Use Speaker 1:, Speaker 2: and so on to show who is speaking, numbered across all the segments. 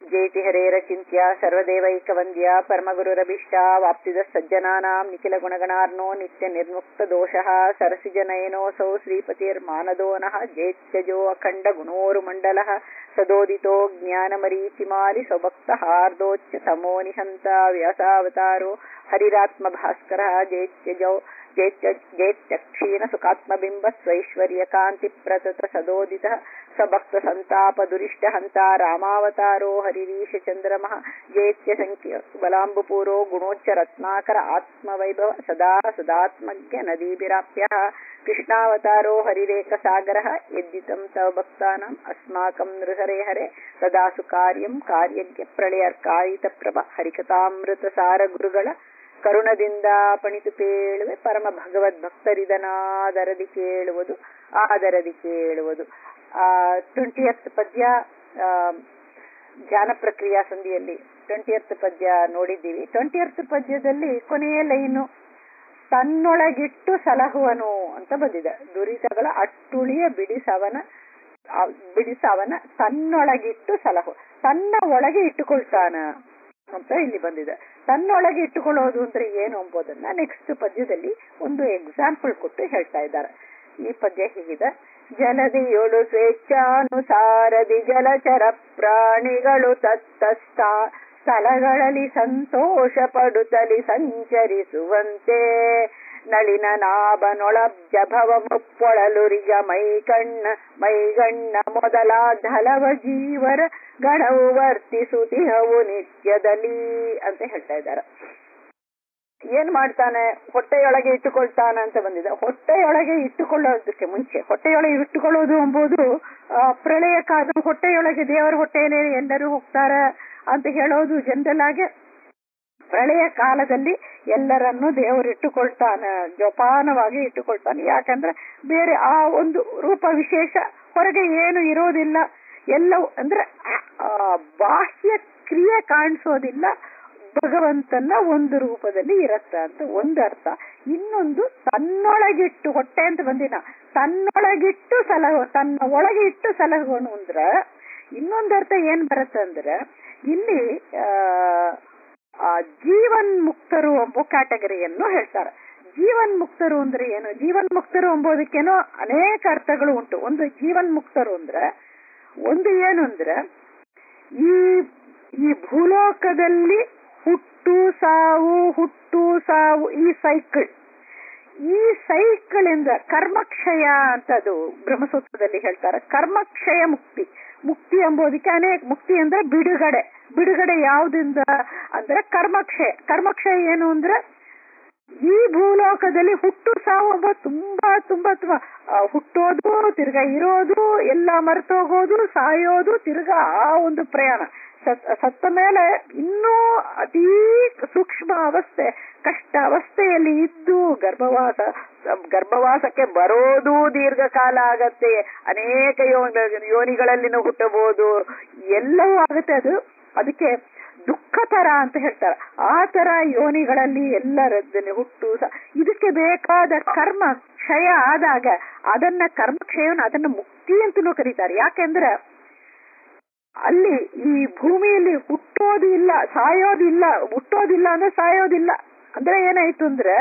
Speaker 1: ಜೇತಿ ಹರೇರಚಿಂತ್ಯ ಸರ್ವದೇವೈಕವಂದ್ಯ ಪರಮಗುರುರಭಿಷ್ಟ ವಾಪ್ತಿದ ಸಜ್ಜನಾನಾಂ ನಿಖಿಲ ಗುಣಗಣಾರ್ನೋ ನಿತ್ಯ ನಿರ್ಮುಕ್ತ ದೋಷಃ ಸರಸಿಜನಯನೋऽಸೌ ಶ್ರೀಪತಿರ್ಮಾನದೋ ನಃ ಜೇತ್ಯಜೋ ಅಖಂಡ ಗುಣೋರುಮಂಡಲಃ ಸದೋದಿತೋ ಜ್ಞಾನಮರೀಚಿಮಾಲಿ ಸ್ವಭಕ್ತ ಹಾರ್ದೋಚ್ಚ ತಮೋ ನಿಹಂತ ವ್ಯಾಸಾವತಾರೋ ಹರಿರಾತ್ಮ ಭಾಸ್ಕರ ಜೇತ್ಯಜೋ ಜೇತ್ಯಕ್ಷೀಣ ಸುಖಾತ್ಮಬಿಂಬ ಸ್ವೈಶ್ವರ್ಯ ಕಾಂತಿ ಪ್ರತತ ಸದೋದಿತ ಸ್ವಭಕ್ತ ಸಂತಾಪ ದುರಿಷ್ಟ ಹಂತ ರಾಮಾವತಾರೋ ಹರಿರೀಶ ಚಂದ್ರಮಃ ಜೇತ್ಯ ಸಂಖ್ಯ ಬಲಾಂಬುಪೂರೋ ಗುಣೋಚ್ಚ ರತ್ನಾಕರ ಆತ್ಮವೈಭವ ಸದಾ ಸದಾತ್ಮಜ್ಞ ನದೀಭಿರಾಪ್ಯ ಕೃಷ್ಣಾವತಾರೋ ಹರಿರೇಕ ಸಾಗರ ಯದ್ದಿತಂ ತವ ಭಕ್ತಾನಾಂ ಅಸ್ಮಾಕಂ ನೃಹರೆ ಹರೆ ತದಾಸು ಕಾರ್ಯಂ ಕಾರ್ಯಜ್ಞ ಪ್ರಳಯರ್ಕಾಯಿತ ಪ್ರಭ ಹರಿಕಥಾಮೃತ ಸಾರ ಗುರುಗಳ ಕರುಣದಿಂದ ಪಣಿತು ಕೇಳುವೆ ಪರಮ ಭಗವದ್ ಭಕ್ತರಿದನಾದರದಿ ಕೇಳುವುದು ಆದರದಿ ಕೇಳುವುದು ಆ ಟ್ವೆಂಟಿಯತ್ ಪದ್ಯ ಧ್ಯಾನ ಪ್ರಕ್ರಿಯಾ ಸಂಧಿಯಲ್ಲಿ ಟ್ವೆಂಟಿಯತ್ ಪದ್ಯ ನೋಡಿದ್ದೀವಿ ಟ್ವೆಂಟಿಯತ್ ಪದ್ಯದಲ್ಲಿ ಕೊನೆಯ ಲೈನು ತನ್ನೊಳಗಿಟ್ಟು ಸಲಹುವನು ಅಂತ ಬಂದಿದೆ ದುರಿತಗಳ ಅಟ್ಟುಳಿಯ ಬಿಡಿಸವನ ಬಿಡಿಸವನ ತನ್ನೊಳಗಿಟ್ಟು ಸಲಹು ತನ್ನ ಒಳಗೆ ಇಟ್ಟುಕೊಳ್ತಾನ ಅಂತ ಇಲ್ಲಿ ಬಂದಿದೆ ತನ್ನೊಳಗೆ ಇಟ್ಟುಕೊಳ್ಳೋದು ಅಂದ್ರೆ ಏನು ಎಂಬುದನ್ನ ನೆಕ್ಸ್ಟ್ ಪದ್ಯದಲ್ಲಿ ಒಂದು ಎಕ್ಸಾಂಪಲ್ ಕೊಟ್ಟು ಹೇಳ್ತಾ ಇದ್ದಾರೆ ಈ ಪದ್ಯ ಹೀಗಿದೆ ಜಲದಿಯೊಳು ಸ್ವೇಚ್ಛಾನುಸಾರದಿ ಜಲಚರ ಪ್ರಾಣಿಗಳು ತತ್ತ ಸ್ಥಳಗಳಲ್ಲಿ ಸಂತೋಷ ಪಡುತ್ತಲಿ ಸಂಚರಿಸುವಂತೆ ನಳಿನ ನಾಭನೊಳಬ್ಜ ಭವ ಮುಪ್ಪೊಳಲುರಿಗ ಮೈಕಣ್ಣ ಮೈಗಣ್ಣ ಮೊದಲಾದ ಹಲವ ಜೀವರ ಗಣವು ವರ್ತಿಸುತ್ತಿಹವು ನಿತ್ಯದಲ್ಲಿ ಅಂತ ಹೇಳ್ತಾ ಇದ್ದಾರೆ ಏನ್ ಮಾಡ್ತಾನೆ ಹೊಟ್ಟೆಯೊಳಗೆ ಇಟ್ಟುಕೊಳ್ತಾನೆ ಅಂತ ಬಂದಿದೆ ಹೊಟ್ಟೆಯೊಳಗೆ ಇಟ್ಟುಕೊಳ್ಳೋದಕ್ಕೆ ಮುಂಚೆ ಹೊಟ್ಟೆಯೊಳಗೆ ಇಟ್ಟುಕೊಳ್ಳೋದು ಎಂಬುದು ಪ್ರಳಯ ಕಾದ ಹೊಟ್ಟೆಯೊಳಗೆ ದೇವರ ಹೊಟ್ಟೆಯಲ್ಲಿ ಎಲ್ಲರೂ ಹೋಗ್ತಾರ ಅಂತ ಹೇಳೋದು ಜನರಲ್ ಆಗಿ ಪ್ರಳಯ ಕಾಲದಲ್ಲಿ ಎಲ್ಲರನ್ನು ದೇವರು ಇಟ್ಟುಕೊಳ್ತಾನೆ ಜೋಪಾನವಾಗಿ ಇಟ್ಟುಕೊಳ್ತಾನೆ ಯಾಕಂದ್ರೆ ಬೇರೆ ಆ ಒಂದು ರೂಪ ವಿಶೇಷ ಹೊರಗೆ ಏನು ಇರೋದಿಲ್ಲ ಎಲ್ಲವೂ ಅಂದ್ರೆ ಬಾಹ್ಯ ಕ್ರಿಯೆ ಕಾಣಿಸೋದಿಲ್ಲ ಭಗವಂತನ ಒಂದು ರೂಪದಲ್ಲಿ ಇರತ್ತ ಅಂತ ಒಂದು ಅರ್ಥ ಇನ್ನೊಂದು ತನ್ನೊಳಗಿಟ್ಟು ಹೊಟ್ಟೆ ಅಂತ ಬಂದಿನ ತನ್ನೊಳಗಿಟ್ಟು ಸಲಹು ತನ್ನ ಒಳಗೆ ಇಟ್ಟು ಸಲಹುವನು ಅಂದ್ರ ಇನ್ನೊಂದು ಅರ್ಥ ಏನ್ ಬರುತ್ತಂದ್ರೆ ಇಲ್ಲಿ ಆ ಜೀವನ್ ಮುಕ್ತರು ಎಂಬ ಕ್ಯಾಟಗರಿಯನ್ನು ಹೇಳ್ತಾರೆ ಜೀವನ್ ಮುಕ್ತರು ಅಂದ್ರೆ ಏನು ಜೀವನ್ ಮುಕ್ತರು ಎಂಬುದಕ್ಕೇನೋ ಅನೇಕ ಅರ್ಥಗಳು ಉಂಟು ಒಂದು ಜೀವನ್ ಮುಕ್ತರು ಅಂದ್ರೆ ಒಂದು ಏನು ಅಂದ್ರೆ ಈ ಈ ಭೂಲೋಕದಲ್ಲಿ ಹುಟ್ಟು ಸಾವು ಹುಟ್ಟು ಸಾವು ಈ ಸೈಕಲ್ ಈ ಸೈಕಲ್ ಇಂದ ಕರ್ಮಕ್ಷಯ ಅಂತ ಅದು ಬ್ರಹ್ಮಸೂತ್ರದಲ್ಲಿ ಹೇಳ್ತಾರೆ ಕರ್ಮಕ್ಷಯ ಮುಕ್ತಿ ಮುಕ್ತಿ ಎಂಬುದಕ್ಕೆ ಅನೇಕ ಮುಕ್ತಿ ಅಂದ್ರೆ ಬಿಡುಗಡೆ ಬಿಡುಗಡೆ ಯಾವುದಿಂದ ಅಂದ್ರೆ ಕರ್ಮಕ್ಷಯ ಕರ್ಮಕ್ಷಯ ಏನು ಅಂದ್ರೆ ಈ ಭೂಲೋಕದಲ್ಲಿ ಹುಟ್ಟು ಸಾವು ಎಂಬ ತುಂಬಾ ತುಂಬಾ ತುಂಬಾ ಹುಟ್ಟೋದು ತಿರ್ಗಾ ಇರೋದು ಎಲ್ಲ ಮರೆತೋಗೋದು ಸಾಯೋದು ತಿರ್ಗಾ ಆ ಒಂದು ಪ್ರಯಾಣ ಸತ್ತ ಮೇಲೆ ಇನ್ನೂ ಅತೀ ಸೂಕ್ಷ್ಮ ಅವಸ್ಥೆ ಕಷ್ಟ ಅವಸ್ಥೆಯಲ್ಲಿ ಇದ್ದು ಗರ್ಭವಾಸ ಗರ್ಭವಾಸಕ್ಕೆ ಬರೋದು ದೀರ್ಘಕಾಲ ಆಗತ್ತೆ ಅನೇಕ ಯೋನಿಗಳಲ್ಲಿನೂ ಹುಟ್ಟಬಹುದು ಎಲ್ಲವೂ ಆಗುತ್ತೆ ಅದು ಅದಕ್ಕೆ ದುಃಖ ತರ ಅಂತ ಹೇಳ್ತಾರೆ ಆ ತರ ಯೋನಿಗಳಲ್ಲಿ ಎಲ್ಲರದ್ದಲ್ಲಿ ಹುಟ್ಟು ಇದಕ್ಕೆ ಬೇಕಾದ ಕರ್ಮ ಕ್ಷಯ ಆದಾಗ ಅದನ್ನ ಕರ್ಮ ಕ್ಷಯವನ್ನು ಅದನ್ನ ಮುಕ್ತಿ ಅಂತಲೂ ಕರೀತಾರೆ ಯಾಕೆಂದ್ರೆ ಅಲ್ಲಿ ಈ ಭೂಮಿಯಲ್ಲಿ ಹುಟ್ಟೋದು ಇಲ್ಲ ಸಾಯೋದಿಲ್ಲ ಹುಟ್ಟೋದಿಲ್ಲ ಅಂದ್ರೆ ಸಾಯೋದಿಲ್ಲ ಅಂದ್ರೆ ಏನಾಯ್ತು ಅಂದ್ರೆ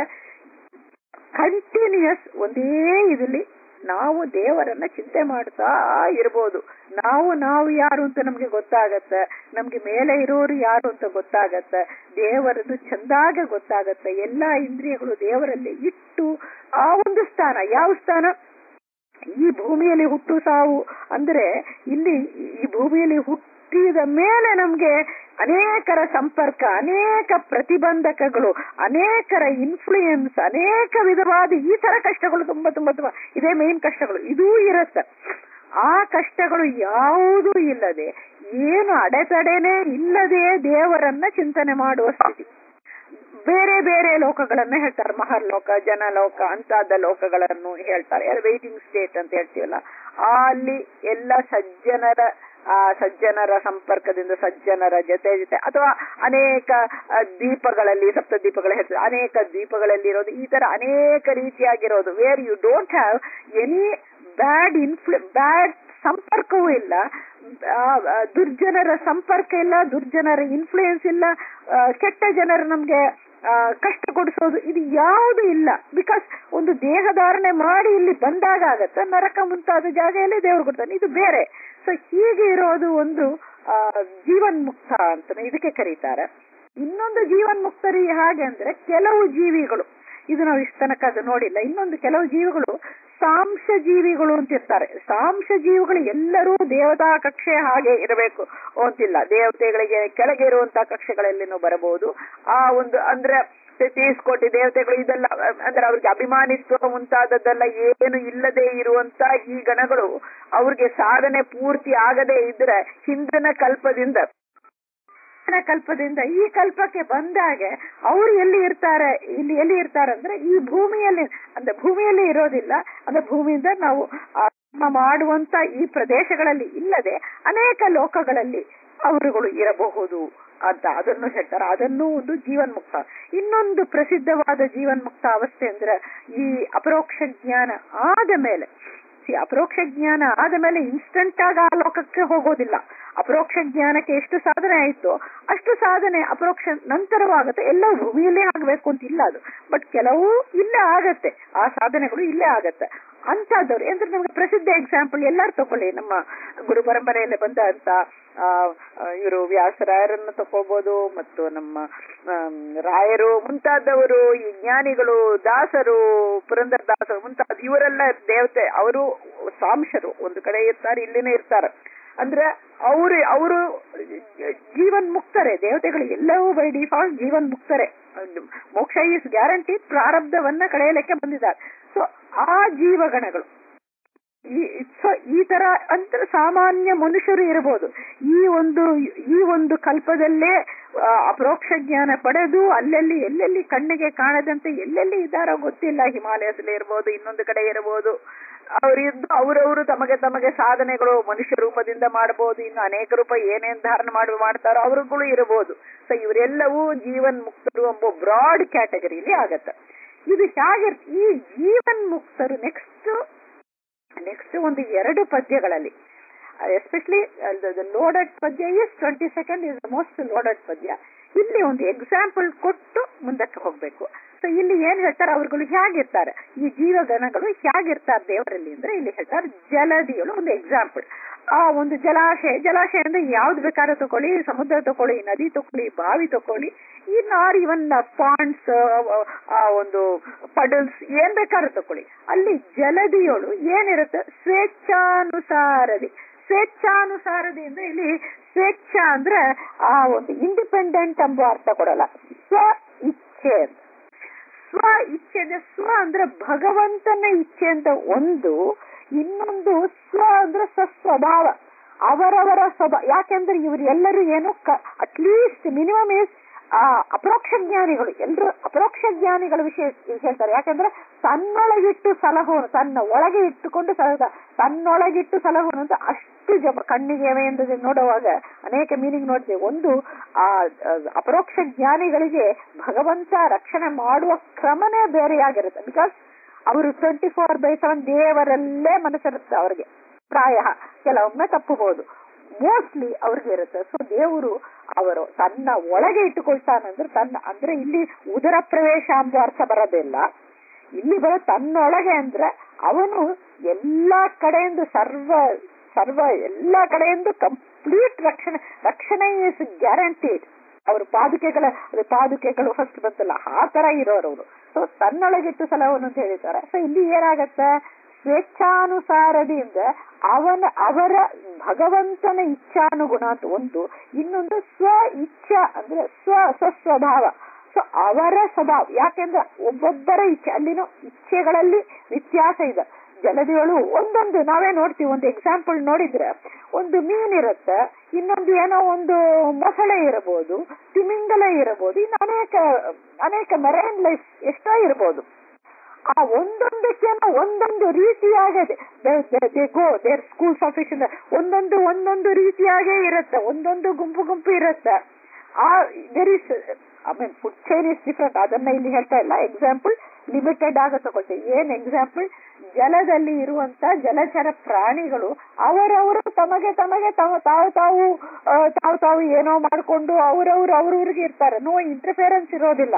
Speaker 1: ಕಂಟಿನ್ಯೂಸ್ ಒಂದೇ ಇದಲ್ಲಿ ನಾವು ದೇವರನ್ನ ಚಿಂತೆ ಮಾಡ್ತಾ ಇರ್ಬೋದು ನಾವು ನಾವು ಯಾರು ಅಂತ ನಮ್ಗೆ ಗೊತ್ತಾಗತ್ತೆ ನಮ್ಗೆ ಮೇಲೆ ಇರೋರು ಯಾರು ಅಂತ ಗೊತ್ತಾಗತ್ತೆ ದೇವರದ್ದು ಚಂದಾಗ ಗೊತ್ತಾಗತ್ತೆ ಎಲ್ಲಾ ಇಂದ್ರಿಯಗಳು ದೇವರಲ್ಲಿ ಇಟ್ಟು ಆ ಒಂದು ಸ್ಥಾನ ಯಾವ ಸ್ಥಾನ ಈ ಭೂಮಿಯಲ್ಲಿ ಹುಟ್ಟು ಸಾವು ಅಂದ್ರೆ ಇಲ್ಲಿ ಈ ಭೂಮಿಯಲ್ಲಿ ಹುಟ್ಟಿದ ಮೇಲೆ ನಮ್ಗೆ ಅನೇಕರ ಸಂಪರ್ಕ ಅನೇಕ ಪ್ರತಿಬಂಧಕಗಳು ಅನೇಕರ ಇನ್ಫ್ಲೂಯೆನ್ಸ್ ಅನೇಕ ವಿಧವಾದ ಈ ತರ ಕಷ್ಟಗಳು ತುಂಬಾ ತುಂಬಾ ತುಂಬಾ ಇದೇ ಮೇನ್ ಕಷ್ಟಗಳು ಇದೂ ಇರುತ್ತೆ ಆ ಕಷ್ಟಗಳು ಯಾವುದೂ ಇಲ್ಲದೆ ಏನು ಅಡೆತಡೆನೇ ಇಲ್ಲದೆ ದೇವರನ್ನ ಚಿಂತನೆ ಮಾಡುವ ಸ್ಥಿತಿ ಬೇರೆ ಬೇರೆ ಲೋಕಗಳನ್ನ ಹೇಳ್ತಾರೆ ಮಹರ್ಲೋಕ ಜನಲೋಕ ಅಂತಾದ ಲೋಕಗಳನ್ನು ಹೇಳ್ತಾರೆ ವೇಟಿಂಗ್ ಸ್ಟೇಟ್ ಅಂತ ಹೇಳ್ತೀವಲ್ಲ ಅಲ್ಲಿ ಎಲ್ಲ ಸಜ್ಜನರ ಆ ಸಜ್ಜನರ ಸಂಪರ್ಕದಿಂದ ಸಜ್ಜನರ ಜೊತೆ ಜೊತೆ ಅಥವಾ ಅನೇಕ ದೀಪಗಳಲ್ಲಿ ಸಪ್ತ ದೀಪಗಳ ಹೇಳ್ತಾರೆ ಅನೇಕ ದೀಪಗಳಲ್ಲಿ ಇರೋದು ಈ ತರ ಅನೇಕ ರೀತಿಯಾಗಿರೋದು where you don't have any bad ಇನ್ಫ್ಲು ಬ್ಯಾಡ್ ಸಂಪರ್ಕವೂ ಇಲ್ಲ ಆ, ಆ, ದುರ್ಜನರ ಸಂಪರ್ಕ ಇಲ್ಲ ದುರ್ಜನರ ಇನ್ಫ್ಲೂಯೆನ್ಸ್ ಇಲ್ಲ ಆ, ಕೆಟ್ಟ ಜನರು ನಮ್ಗೆ ಆ, ಕಷ್ಟ ಕೊಡಿಸೋದು ಇದು ಯಾವುದು ಇಲ್ಲ ಬಿಕಾಸ್ ಒಂದು ದೇಹಧಾರಣೆ ಮಾಡಿ ಇಲ್ಲಿ ಬಂದಾಗ ಆಗತ್ತೆ ನರಕ ಮುಂತಾದ ಜಾಗೆಯಲ್ಲಿ ದೇವರು ಕೊಡ್ತಾನೆ ಇದು ಬೇರೆ ಸೊ ಹೀಗೆ ಇರೋದು ಒಂದು ಆ, ಜೀವನ್ಮುಕ್ತ ಅಂತ ಇದಕ್ಕೆ ಕರೀತಾರೆ ಇನ್ನೊಂದು ಜೀವನ್ಮುಕ್ತರಿ ಹಾಗೆ ಅಂದ್ರೆ ಕೆಲವು ಜೀವಿಗಳು ಇದು ನಾವು ಇಷ್ಟ ತನಕ ಅದು ನೋಡಿಲ್ಲ ಇನ್ನೊಂದು ಕೆಲವು ಜೀವಿಗಳು ಸಾಂಶ ಜೀವಿಗಳು ಅಂತ ಇರ್ತಾರೆ ಸಾಂಶ ಜೀವಿಗಳು ಎಲ್ಲರೂ ದೇವತಾ ಕಕ್ಷೆ ಹಾಗೆ ಇರಬೇಕು ಅಂತಿಲ್ಲ ದೇವತೆಗಳಿಗೆ ಕೆಳಗೆ ಇರುವಂತಹ ಕಕ್ಷೆಗಳಲ್ಲಿನೂ ಬರಬಹುದು ಆ ಒಂದು ಅಂದ್ರೆ ತೀಸ್ಕೋಟಿ ದೇವತೆಗಳು ಇದೆಲ್ಲ ಅಂದ್ರೆ ಅವ್ರಿಗೆ ಅಭಿಮಾನಿತ್ವ ಮುಂತಾದದ್ದೆಲ್ಲ ಏನು ಇಲ್ಲದೆ ಇರುವಂತ ಈ ಗಣಗಳು ಅವ್ರಿಗೆ ಸಾಧನೆ ಪೂರ್ತಿ ಆಗದೆ ಇದ್ರೆ ಹಿಂದಿನ ಕಲ್ಪದಿಂದ ಹಿಂದಿನ ಕಲ್ಪದಿಂದ ಈ ಕಲ್ಪಕ್ಕೆ ಬಂದಾಗೆ ಅವ್ರು ಎಲ್ಲಿ ಇರ್ತಾರೆ ಇಲ್ಲಿ ಎಲ್ಲಿ ಇರ್ತಾರೆ ಅಂದ್ರೆ ಈ ಭೂಮಿಯಲ್ಲಿ ಅಂದ್ರೆ ಭೂಮಿಯಲ್ಲಿ ಇರೋದಿಲ್ಲ ಅಂದ್ರೆ ಭೂಮಿಯಿಂದ ನಾವು ಆ, ನಮ್ಮ ಮಾಡುವಂತ ಈ ಪ್ರದೇಶಗಳಲ್ಲಿ ಇಲ್ಲದೆ ಅನೇಕ ಲೋಕಗಳಲ್ಲಿ ಅವರುಗಳು ಇರಬಹುದು ಅಂತ ಅದನ್ನು ಹೇಳ್ತಾರೆ ಅದನ್ನು ಒಂದು ಜೀವನ್ಮುಕ್ತ ಇನ್ನೊಂದು ಪ್ರಸಿದ್ಧವಾದ ಜೀವನ್ಮುಕ್ತ ಅವಸ್ಥೆ ಅಂದ್ರೆ ಈ ಅಪರೋಕ್ಷ ಜ್ಞಾನ ಆದ ಮೇಲೆ See, ಅಪರೋಕ್ಷ ಜ್ಞಾನ ಆದ ಮೇಲೆ ಇನ್ಸ್ಟಂಟ್ ಆಗಿ ಆ ಲೋಕಕ್ಕೆ ಹೋಗೋದಿಲ್ಲ ಅಪರೋಕ್ಷ ಜ್ಞಾನಕ್ಕೆ ಎಷ್ಟು ಸಾಧನೆ ಆಯ್ತು ಅಷ್ಟು ಸಾಧನೆ ಅಪರೋಕ್ಷ ನಂತರವಾಗುತ್ತೆ ಎಲ್ಲ ಭೂಮಿಯಲ್ಲೇ ಆಗ್ಬೇಕು ಅಂತ ಇಲ್ಲ ಅದು ಬಟ್ ಕೆಲವು ಇಲ್ಲೇ ಆಗತ್ತೆ ಆ ಸಾಧನೆಗಳು ಇಲ್ಲೇ ಆಗತ್ತೆ ಅಂತದವ್ರು ಅಂದ್ರೆ ನಮ್ಗೆ ಪ್ರಸಿದ್ಧ ಎಕ್ಸಾಂಪಲ್ ಎಲ್ಲಾರು ತಕೊಳ್ಳಿ ನಮ್ಮ ಗುರು ಪರಂಪರೆಯಲ್ಲಿ ಬಂದಂತ ಇವರು ವ್ಯಾಸರಾಯರನ್ನು ತಕೋಬಹುದು ಮತ್ತು ನಮ್ಮ ಆಮ್, ರಾಯರು ಮುಂತಾದವರು ಈ ಜ್ಞಾನಿಗಳು ದಾಸರು ಪುರಂದರ ದಾಸರು ಮುಂತಾದ ಇವರೆಲ್ಲ ದೇವತೆ ಅವರು ಸಾಂಶರು ಒಂದು ಕಡೆ ಇರ್ತಾರೆ ಇಲ್ಲಿನೇ ಇರ್ತಾರೆ ಅಂದ್ರೆ ಅವರು ಅವರು ಜೀವನ್ ಮುಕ್ತರೆ ದೇವತೆಗಳು ಎಲ್ಲವೂ ಬೈ ಡಿಫಾಲ್ಟ್ ಜೀವನ್ ಮುಕ್ತರೆ ಮೋಕ್ಷ ಈಸ್ ಗ್ಯಾರಂಟಿ ಪ್ರಾರಬ್ಧವನ್ನ ಕಳೆಯಲಿಕ್ಕೆ ಬಂದಿದ್ದಾರೆ ಸೊ ಆ ಜೀವಗಣಗಳು ಈ ಸೊ ಈ ತರ ಅಂದ್ರೆ ಸಾಮಾನ್ಯ ಮನುಷ್ಯರು ಇರಬಹುದು ಈ ಒಂದು ಈ ಒಂದು ಕಲ್ಪದಲ್ಲೇ ಆ, ಅಪರೋಕ್ಷ ಜ್ಞಾನ ಪಡೆದು ಅಲ್ಲೆಲ್ಲಿ ಎಲ್ಲೆಲ್ಲಿ ಕಣ್ಣಿಗೆ ಕಾಣದಂತೆ ಎಲ್ಲೆಲ್ಲಿ ಇದ್ದಾರೋ ಗೊತ್ತಿಲ್ಲ ಹಿಮಾಲಯದಲ್ಲಿ ಇರಬಹುದು ಇನ್ನೊಂದು ಕಡೆ ಇರಬಹುದು ಅವರಿದ್ದು ಅವರವರು ತಮಗೆ ತಮಗೆ ಸಾಧನೆಗಳು ಮನುಷ್ಯ ರೂಪದಿಂದ ಮಾಡಬಹುದು ಇನ್ನು ಅನೇಕ ರೂಪ ಏನೇನ್ ಧಾರಣ ಮಾಡಿ ಮಾಡ್ತಾರೋ ಅವರುಗಳು ಇರಬಹುದು ಸೊ ಇವರೆಲ್ಲವೂ ಜೀವನ್ ಮುಕ್ತರು ಎಂಬ ಬ್ರಾಡ್ ಕ್ಯಾಟಗರಿಲಿ ಆಗತ್ತೆ ಇದು ಹೇಗೆ ಈ ಜೀವನ್ ಮುಕ್ತರು ನೆಕ್ಸ್ಟ್ ನೆಕ್ಸ್ಟ್ ಒಂದು ಎರಡು ಪದ್ಯಗಳಲ್ಲಿ ಎಸ್ಪೆಷಲಿ ಲೋಡೆಡ್ ಪದ್ಯ is twenty second is most loaded ಪದ್ಯ ಇಲ್ಲಿ ಒಂದು ಎಕ್ಸಾಂಪಲ್ ಕೊಟ್ಟು ಮುಂದಕ್ಕೆ ಹೋಗ್ಬೇಕು ಸೊ ಇಲ್ಲಿ ಏನ್ ಹೇಳ್ತಾರೆ ಅವ್ರುಗಳು ಹೇಗಿರ್ತಾರೆ ಈ ಜೀವಗಣಗಳು ಹೇಗಿರ್ತಾರೆ ದೇವರಲ್ಲಿ ಅಂದ್ರೆ ಇಲ್ಲಿ ಹೇಳ್ತಾರೆ ಜಲದಿಗಳು ಒಂದು ಎಕ್ಸಾಂಪಲ್ ಆ ಒಂದು ಜಲಾಶಯ ಜಲಾಶಯ ಅಂದ್ರೆ ಯಾವ್ದು ಬೇಕಾದ್ರೂ ತಕೊಳ್ಳಿ ಸಮುದ್ರ ತಕೊಳ್ಳಿ ನದಿ ತಕೊಳ್ಳಿ ಬಾವಿ ತಕೊಳ್ಳಿ ಇನ್ ಆರ್ ಇವನ್ ಪಾಂಡ್ಸ್ ಆ ಒಂದು ಪಡಲ್ಸ್ ಏನ್ ಬೇಕಾದ್ರೂ ತಕೊಳ್ಳಿ ಅಲ್ಲಿ ಜಲದಿಯೊಳು ಏನಿರುತ್ತೆ ಸ್ವೇಚ್ಛಾನುಸಾರದಿ ಸ್ವೇಚ್ಛಾನುಸಾರದಿ ಅಂದ್ರೆ ಇಲ್ಲಿ ಸ್ವೇಚ್ಛ ಅಂದ್ರೆ ಆ ಒಂದು ಇಂಡಿಪೆಂಡೆಂಟ್ ಎಂಬ ಅರ್ಥ ಕೊಡಲ್ಲ ಸ್ವ ಇಚ್ಛೆ ಅಂತ ಸ್ವ ಇಚ್ಛೆ ಅಂದ್ರೆ ಸ್ವ ಅಂದ್ರೆ ಭಗವಂತನ ಇಚ್ಛೆ ಅಂತ ಒಂದು ಇನ್ನೊಂದು ಸ್ವ ಅಂದ್ರೆ ಸ್ವಸ್ವಭಾವ ಅವರವರ ಸ್ವಭಾವ ಯಾಕೆಂದ್ರೆ ಇವರು ಎಲ್ಲರೂ ಏನು ಅಟ್ಲೀಸ್ಟ್ ಮಿನಿಮಮ್ ಇಸ್ ಆ ಅಪರೋಕ್ಷ ಜ್ಞಾನಿಗಳು ಎಲ್ಲರೂ ಅಪರೋಕ್ಷ ಜ್ಞಾನಿಗಳ ವಿಷಯ ಹೇಳ್ತಾರೆ ಯಾಕಂದ್ರೆ ತನ್ನೊಳಗಿಟ್ಟು ಸಲಹುವನು ತನ್ನ ಒಳಗೆ ಇಟ್ಟುಕೊಂಡು ಸಲಹುದ ತನ್ನೊಳಗಿಟ್ಟು ಸಲಹುವನು ಅಂತ ಅಷ್ಟು ಜಪ ಕಣ್ಣಿಗೆ ಎಂದು ನೋಡುವಾಗ ಅನೇಕ ಮೀನಿಂಗ್ ನೋಡ್ತೇವೆ ಒಂದು ಆ ಆ, ಅಪರೋಕ್ಷ ಜ್ಞಾನಿಗಳಿಗೆ ಭಗವಂತ ರಕ್ಷಣೆ ಮಾಡುವ ಕ್ರಮನೇ ಬೇರೆಯಾಗಿರುತ್ತೆ ಬಿಕಾಸ್ ಅವರು ಟ್ವೆಂಟಿ ಫೋರ್ ಬೈ ಸೆವೆನ್ ದೇವರಲ್ಲೇ ಮನಸ್ಸಿರುತ್ತೆ ಅವರಿಗೆ ಪ್ರಾಯ ಕೆಲವೊಮ್ಮೆ ತಪ್ಪಬಹುದು ಮೋಸ್ಟ್ಲಿ ಅವ್ರಿಗೆ ಇರುತ್ತೆ ಸೊ ದೇವರು ಅವರು ತನ್ನ ಒಳಗೆ ಇಟ್ಟುಕೊಳ್ತಾನಂದ್ರೆ ತನ್ನ ಅಂದ್ರೆ ಇಲ್ಲಿ ಉದರ ಪ್ರವೇಶ ಎಂಬ ಅರ್ಥ ಬರೋದಿಲ್ಲ ಇಲ್ಲಿ ಬರೋ ತನ್ನೊಳಗೆ ಅಂದ್ರೆ ಅವನು ಎಲ್ಲಾ ಕಡೆಯಿಂದ ಸರ್ವ ಸರ್ವ ಎಲ್ಲಾ ಕಡೆಯಿಂದ ಕಂಪ್ಲೀಟ್ ರಕ್ಷಣೆ ರಕ್ಷಣೆ ಇಸ್ ಗ್ಯಾರಂಟೀಡ್ ಅವ್ರ ಪಾದುಕೆಗಳ ಅದು ಪಾದುಕೆಗಳು ಫಸ್ಟ್ ಬಂತಲ್ಲ ಆ ತರ ಇರೋರು ಅವರು ಸೊ ತನ್ನೊಳಗಿಟ್ಟು ಸಲವನ್ನು ಅಂತ ಹೇಳಿದ್ದಾರೆ ಸೊ ಇಲ್ಲಿ ಏನಾಗತ್ತೆ ಸ್ವೇಚ್ಛಾನುಸಾರದಿಂದ ಅವನ ಅವರ ಭಗವಂತನ ಇಚ್ಛಾನುಗುಣ ಅಂತ ಒಂದು ಇನ್ನೊಂದು ಸ್ವ ಇಚ್ಛಾ ಅಂದ್ರೆ ಸ್ವ ಸ್ವಸ್ವಭಾವ ಸೊ ಅವರ ಸ್ವಭಾವ ಯಾಕೆಂದ್ರೆ ಒಬ್ಬೊಬ್ಬರ ಇಚ್ಛೆ ಅಲ್ಲಿನ ಇಚ್ಛೆಗಳಲ್ಲಿ ವ್ಯತ್ಯಾಸ ಇದೆ ಜಲದಿಗಳು ಒಂದೊಂದು ನಾವೇ ನೋಡ್ತೀವಿ ಒಂದು ಎಕ್ಸಾಂಪಲ್ ನೋಡಿದ್ರೆ ಒಂದು ಮೀನಿರುತ್ತೆ ಇನ್ನೊಂದು ಏನೋ ಒಂದು ಮೊಸಳೆ ಇರಬಹುದು ತಿಮಿಂಗಲ ಇರಬಹುದು ಇನ್ನು ಅನೇಕ ಅನೇಕ ಮೆರೈನ್ ಲೈಫ್ ಎಷ್ಟೋ ಇರಬಹುದು ಆ ಒಂದೊಂದಕ್ಕೇನೋ ಒಂದೊಂದು ರೀತಿಯಾಗದೆ ಗೋ ದೇರ್ ಸ್ಕೂಲ್ಸ್ ಆಫ್ ಒಂದೊಂದು ಒಂದೊಂದು ರೀತಿಯಾಗೇ ಇರುತ್ತೆ ಒಂದೊಂದು ಗುಂಪು ಗುಂಪು ಇರುತ್ತೆ ಆ there is I mean food chain is different ಅದನ್ನ ಇಲ್ಲಿ ಹೇಳ್ತಾ ಇಲ್ಲ ಎಕ್ಸಾಂಪಲ್ ಲಿಮಿಟೆಡ್ ಆಗ ತಗೊಳ್ತೇವೆ ಏನ್ ಎಕ್ಸಾಂಪಲ್ ಜಲದಲ್ಲಿ ಇರುವಂತ ಜಲಚರ ಪ್ರಾಣಿಗಳು ಅವರವರು ತಮಗೆ ತಮಗೆ ತಾವು ತಾವು ತಾವು ಆ, ತಾವು ತಾವು ಏನೋ ಮಾಡ್ಕೊಂಡು ಅವರವರು ಅವ್ರವ್ರಿಗೆ ಇರ್ತಾರೆ ನೋ ಇಂಟರ್ಫಿಯರೆನ್ಸ್ ಇರೋದಿಲ್ಲ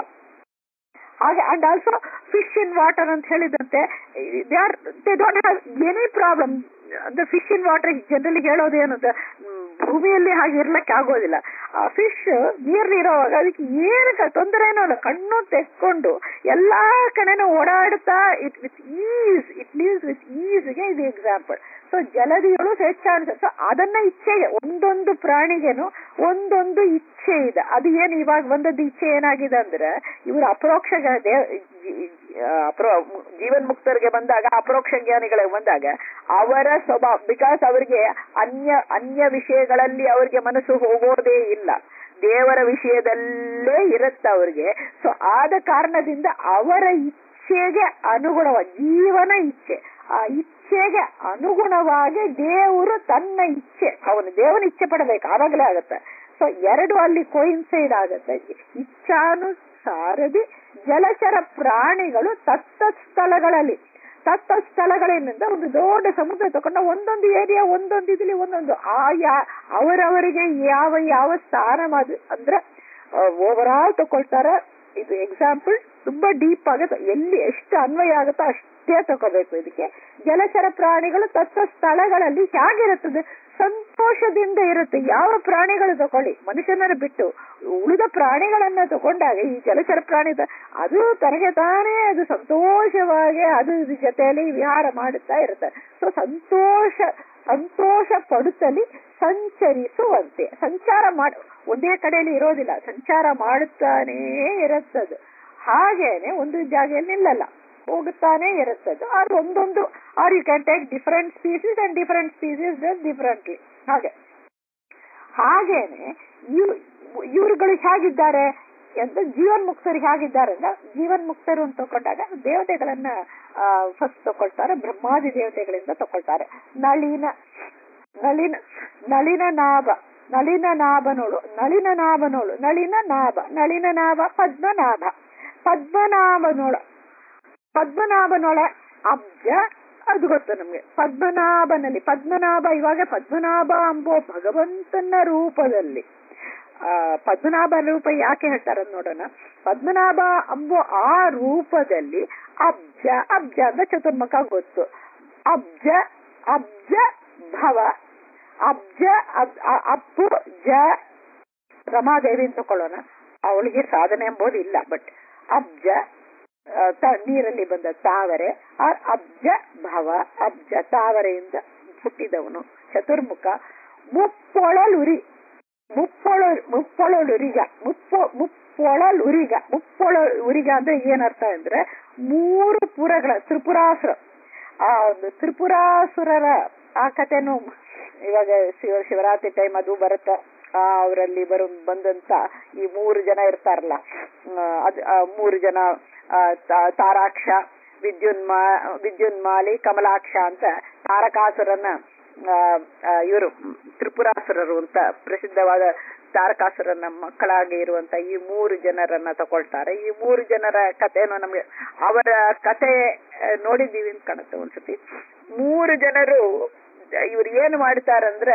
Speaker 1: ಹಾಗೆ and also fish in water ಅಂತ ಹೇಳಿದಂತೆ they are they don't have any problem ಅಂದ್ರೆ ಫಿಶ್ ಇನ್ ವಾಟರ್ ಜನರಲಿ ಹೇಳೋದು ಏನು ಅಂತ, ಮ್, ಭೂಮಿಯಲ್ಲಿ ಹಾಗೆ ಇರ್ಲಕ್ಕೆ ಆಗೋದಿಲ್ಲ ಆ ಫಿಶ್ ನೀರ್ಲಿರೋವಾಗ ಅದಕ್ಕೆ ಏನು ತೊಂದರೆನೂ ಇಲ್ಲ ಕಣ್ಣು ತೆಕ್ಕೊಂಡು ಎಲ್ಲಾ ಕಡೆನೂ ಓಡಾಡುತ್ತಾ it with ease it leaves with ಈಸ್ಗೆ ಇದು ಎಕ್ಸಾಂಪಲ್ ಸೊ ಜಲದಿಗಳು ಹೆಚ್ಚಾಡ್ತಾರೆ ಸೊ ಅದನ್ನ ಇಚ್ಛೆಗೆ ಒಂದೊಂದು ಪ್ರಾಣಿಗೆನು ಒಂದೊಂದು ಇಚ್ಛೆ ಇದೆ ಅದು ಏನು ಇವಾಗ ಬಂದದ್ದು ಇಚ್ಛೆ ಏನಾಗಿದೆ ಅಂದ್ರೆ ಇವರು ಅಪರೋಕ್ಷ ಜ್ಞಾ- ದೇವ್- ಜಿ- ಆ, ಅಪ್ರೋ ಜೀವನ್ ಮುಕ್ತರಿಗೆ ಬಂದಾಗ ಅಪರೋಕ್ಷ ಜ್ಞಾನಿಗಳಿಗೆ ಬಂದಾಗ ಅವರ ಸ್ವಭಾವ ಬಿಕಾಸ್ ಅವರಿಗೆ ಅನ್ಯ ಅನ್ಯ ವಿಷಯಗಳಲ್ಲಿ ಅವರಿಗೆ ಮನಸ್ಸು ಹೋಗೋದೇ ಇಲ್ಲ ದೇವರ ವಿಷಯದಲ್ಲೇ ಇರುತ್ತೆ ಅವರಿಗೆ ಸೊ ಆದ ಕಾರಣದಿಂದ ಅವರ ಇಚ್ಛೆಗೆ ಅನುಗುಣವ ಜೀವನ ಇಚ್ಛೆ ಆ ಇಚ್ಛೆಗೆ ಅನುಗುಣವಾಗಿ ದೇವರು ತನ್ನ ಇಚ್ಛೆ ಅವನು ದೇವನ ಇಚ್ಛೆ ಪಡಬೇಕು ಆವಾಗಲೇ ಆಗತ್ತೆ ಸೊ ಎರಡು ಅಲ್ಲಿ ಕೋಯಿನ್ಸೈಡ್ ಆಗತ್ತೆ ಇಚ್ಛಾನುಸಾರದಿ ಜಲಚರ ಪ್ರಾಣಿಗಳು ತತ್ತ ಸ್ಥಳಗಳಲ್ಲಿ ತತ್ತ ಸ್ಥಳಗಳಿಂದ ಒಂದು ದೊಡ್ಡ ಸಮುದ್ರ ತಗೊಂಡ ಒಂದೊಂದು ಏರಿಯಾ ಒಂದೊಂದು ಇದ್ರಲ್ಲಿ ಒಂದೊಂದು ಆಯಾ ಅವರವರಿಗೆ ಯಾವ ಯಾವ ಸ್ಥಾನ ಮಾಡ್- ಅಂದ್ರೆ ಓವರ್ ಆಲ್ ತಗೊಳ್ತಾರ ಇದು ಎಕ್ಸಾಂಪಲ್ ತುಂಬಾ ಡೀಪ್ ಆಗುತ್ತೆ ಎಲ್ಲಿ ಎಷ್ಟು ಅನ್ವಯ ಆಗುತ್ತೋ ಅಷ್ಟೇ ತಗೋಬೇಕು ಇದಕ್ಕೆ ಜಲಚರ ಪ್ರಾಣಿಗಳು ತತ್ತ ಸ್ಥಳಗಳಲ್ಲಿ ಹೇಗಿರುತ್ತದೆ ಸಂತೋಷದಿಂದ ಇರುತ್ತೆ ಯಾವ ಪ್ರಾಣಿಗಳು ತಗೊಳ್ಳಿ ಮನುಷ್ಯನನ್ನು ಬಿಟ್ಟು ಉಳಿದ ಪ್ರಾಣಿಗಳನ್ನ ತಗೊಂಡಾಗ ಈ ಜಲಚರ ಪ್ರಾಣಿ ತ- ಅದು ತನಗೆ ತಾನೇ ಅದು ಸಂತೋಷವಾಗಿ ಅದು ಇದ್ರ ಜೊತೆಯಲ್ಲಿ ವಿಹಾರ ಮಾಡುತ್ತಾ ಇರುತ್ತೆ ಸೊ ಸಂತೋಷ ಸಂತೋಷ ಪಡುತ್ತಲಿ ಸಂಚರಿಸುವಂತೆ ಸಂಚಾರ ಮಾಡ ಒಂದೇ ಕಡೆಯಲ್ಲಿ ಇರೋದಿಲ್ಲ ಸಂಚಾರ ಮಾಡುತ್ತಾನೇ ಇರುತ್ತದು ಹಾಗೇನೆ ಒಂದು ಜಾಗೆಯಲ್ಲಿ ನಿಲ್ಲಲ್ಲ ಹೋಗುತ್ತಾನೆ ಇರುತ್ತದು ಆರ್ ಒಂದೊಂದು are you can take different species and different species differently ಹಾಗೆ ಹಾಗೇನೆ ಇವ್ ಇವರುಗಳು ಹೇಗಿದ್ದಾರೆ ಅಂತ ಜೀವನ್ ಮುಕ್ತರು ಹೇಗಿದ್ದಾರೆ ಅಂದ್ರೆ ಜೀವನ್ ಮುಕ್ತರು ಅಂತ ತಕೊಂಡಾಗ ದೇವತೆಗಳನ್ನ ಫಸ್ಟ್ ತಕೊಳ್ತಾರೆ ಬ್ರಹ್ಮಾದಿ ದೇವತೆಗಳಿಂದ ತಕೊಳ್ತಾರೆ ನಳಿನ ನಳಿನ ನಳಿನ ನಾಭ ನಳಿನ ನಾಭನೋಳು ನಳಿನ ನಾಭನೋಳು ನಳಿನ ನಾಭ ನಳಿನ ನಾಭ ಪದ್ಮನಾಭ ಪದ್ಮನಾಭನೋಳ ಪದ್ಮನಾಭನೊಳ ಅಬ್ಜ ಅದು ಗೊತ್ತು ನಮ್ಗೆ ಪದ್ಮನಾಭನಲ್ಲಿ ಪದ್ಮನಾಭ ಇವಾಗ ಪದ್ಮನಾಭ ಅಂಬೋ ಭಗವಂತನ ರೂಪದಲ್ಲಿ ಆ ಪದ್ಮನಾಭ ರೂಪ ಯಾಕೆ ಹೇಳ್ತಾರೆ ನೋಡೋಣ ಪದ್ಮನಾಭ ಅಂಬೋ ಆ ರೂಪದಲ್ಲಿ ಅಬ್ಜ ಅಬ್ಜ ಅಂದ್ರೆ ಚತುರ್ಮುಖ ಗೊತ್ತು ಅಬ್ಜ ಅಬ್ಜ ಭವ ಅಬ್ಜ ಅಬ್- ಅ- ಅಪ್ಪು ಜ ರಮಾದೇವಿ ಅಂತ ತಕೊಳ್ಳೋಣ ಅವಳಿಗೆ ಸಾಧನೆ ಎಂಬುದು ಇಲ್ಲ ಬಟ್ ಅಬ್ಜ ಆ, ತ- ನೀರಲ್ಲಿ ಬಂದ ತಾವರೆ ಆ ಅಬ್ಜ ಭವ ಅಬ್ಜ ತಾವರೆಯಿಂದ ಹುಟ್ಟಿದವನು ಚತುರ್ಮುಖ ಮುಪ್ಪೊಳಲುರಿ ಮುಪ್ಪೊಳ ಮುಪ್ಪೊಳಲುರಿಗ ಮುಪ್ಪೊ ಮುಪ್ಪೊಳಲುರಿಗ ಮುಪ್ಪೊಳ ಉರಿಗ ಅಂದ್ರೆ ಏನರ್ಥ ಅಂದ್ರೆ ಮೂರು ಪುರಗಳ ತ್ರಿಪುರಾಸುರ ಆ ಒಂದು ತ್ರಿಪುರಾಸುರರ ಆ ಕಥೆನು ಇವಾಗ ಶಿವ ಶಿವರಾತ್ರಿ ಟೈಮ್ ಅದು ಬರುತ್ತೆ ಆ ಅವರಲ್ಲಿ ಬರು ಬಂದಂತ ಈ ಮೂರು ಜನ ಇರ್ತಾರಲ್ಲ ಆ, ಅದ್ ಆ ಮೂರು ಜನ ಆ, ತಾ- ತಾರಾಕ್ಷ ವಿದ್ಯುನ್ಮಾ ವಿದ್ಯುನ್ಮಾಲಿ ಕಮಲಾಕ್ಷ ಅಂತ ತಾರಕಾಸುರನ ಇವರು ತ್ರಿಪುರಾಸುರರು ಅಂತ ಪ್ರಸಿದ್ಧವಾದ ತಾರಕಾಸುರನ ಮಕ್ಕಳಾಗಿ ಇರುವಂತ ಈ ಮೂರು ಜನರನ್ನ ತಗೊಳ್ತಾರೆ ಈ ಮೂರು ಜನರ ಕಥೆಯನ್ನು ನಮ್ಗೆ ಅವರ ಕತೆ ಆ, ನೋಡಿದ್ದೀವಿ ಅಂತ ಕಾಣುತ್ತೆ ಒಂದ್ಸತಿ ಮೂರು ಜನರು ಇವ್ರು ಏನು ಮಾಡ್ತಾರಂದ್ರೆ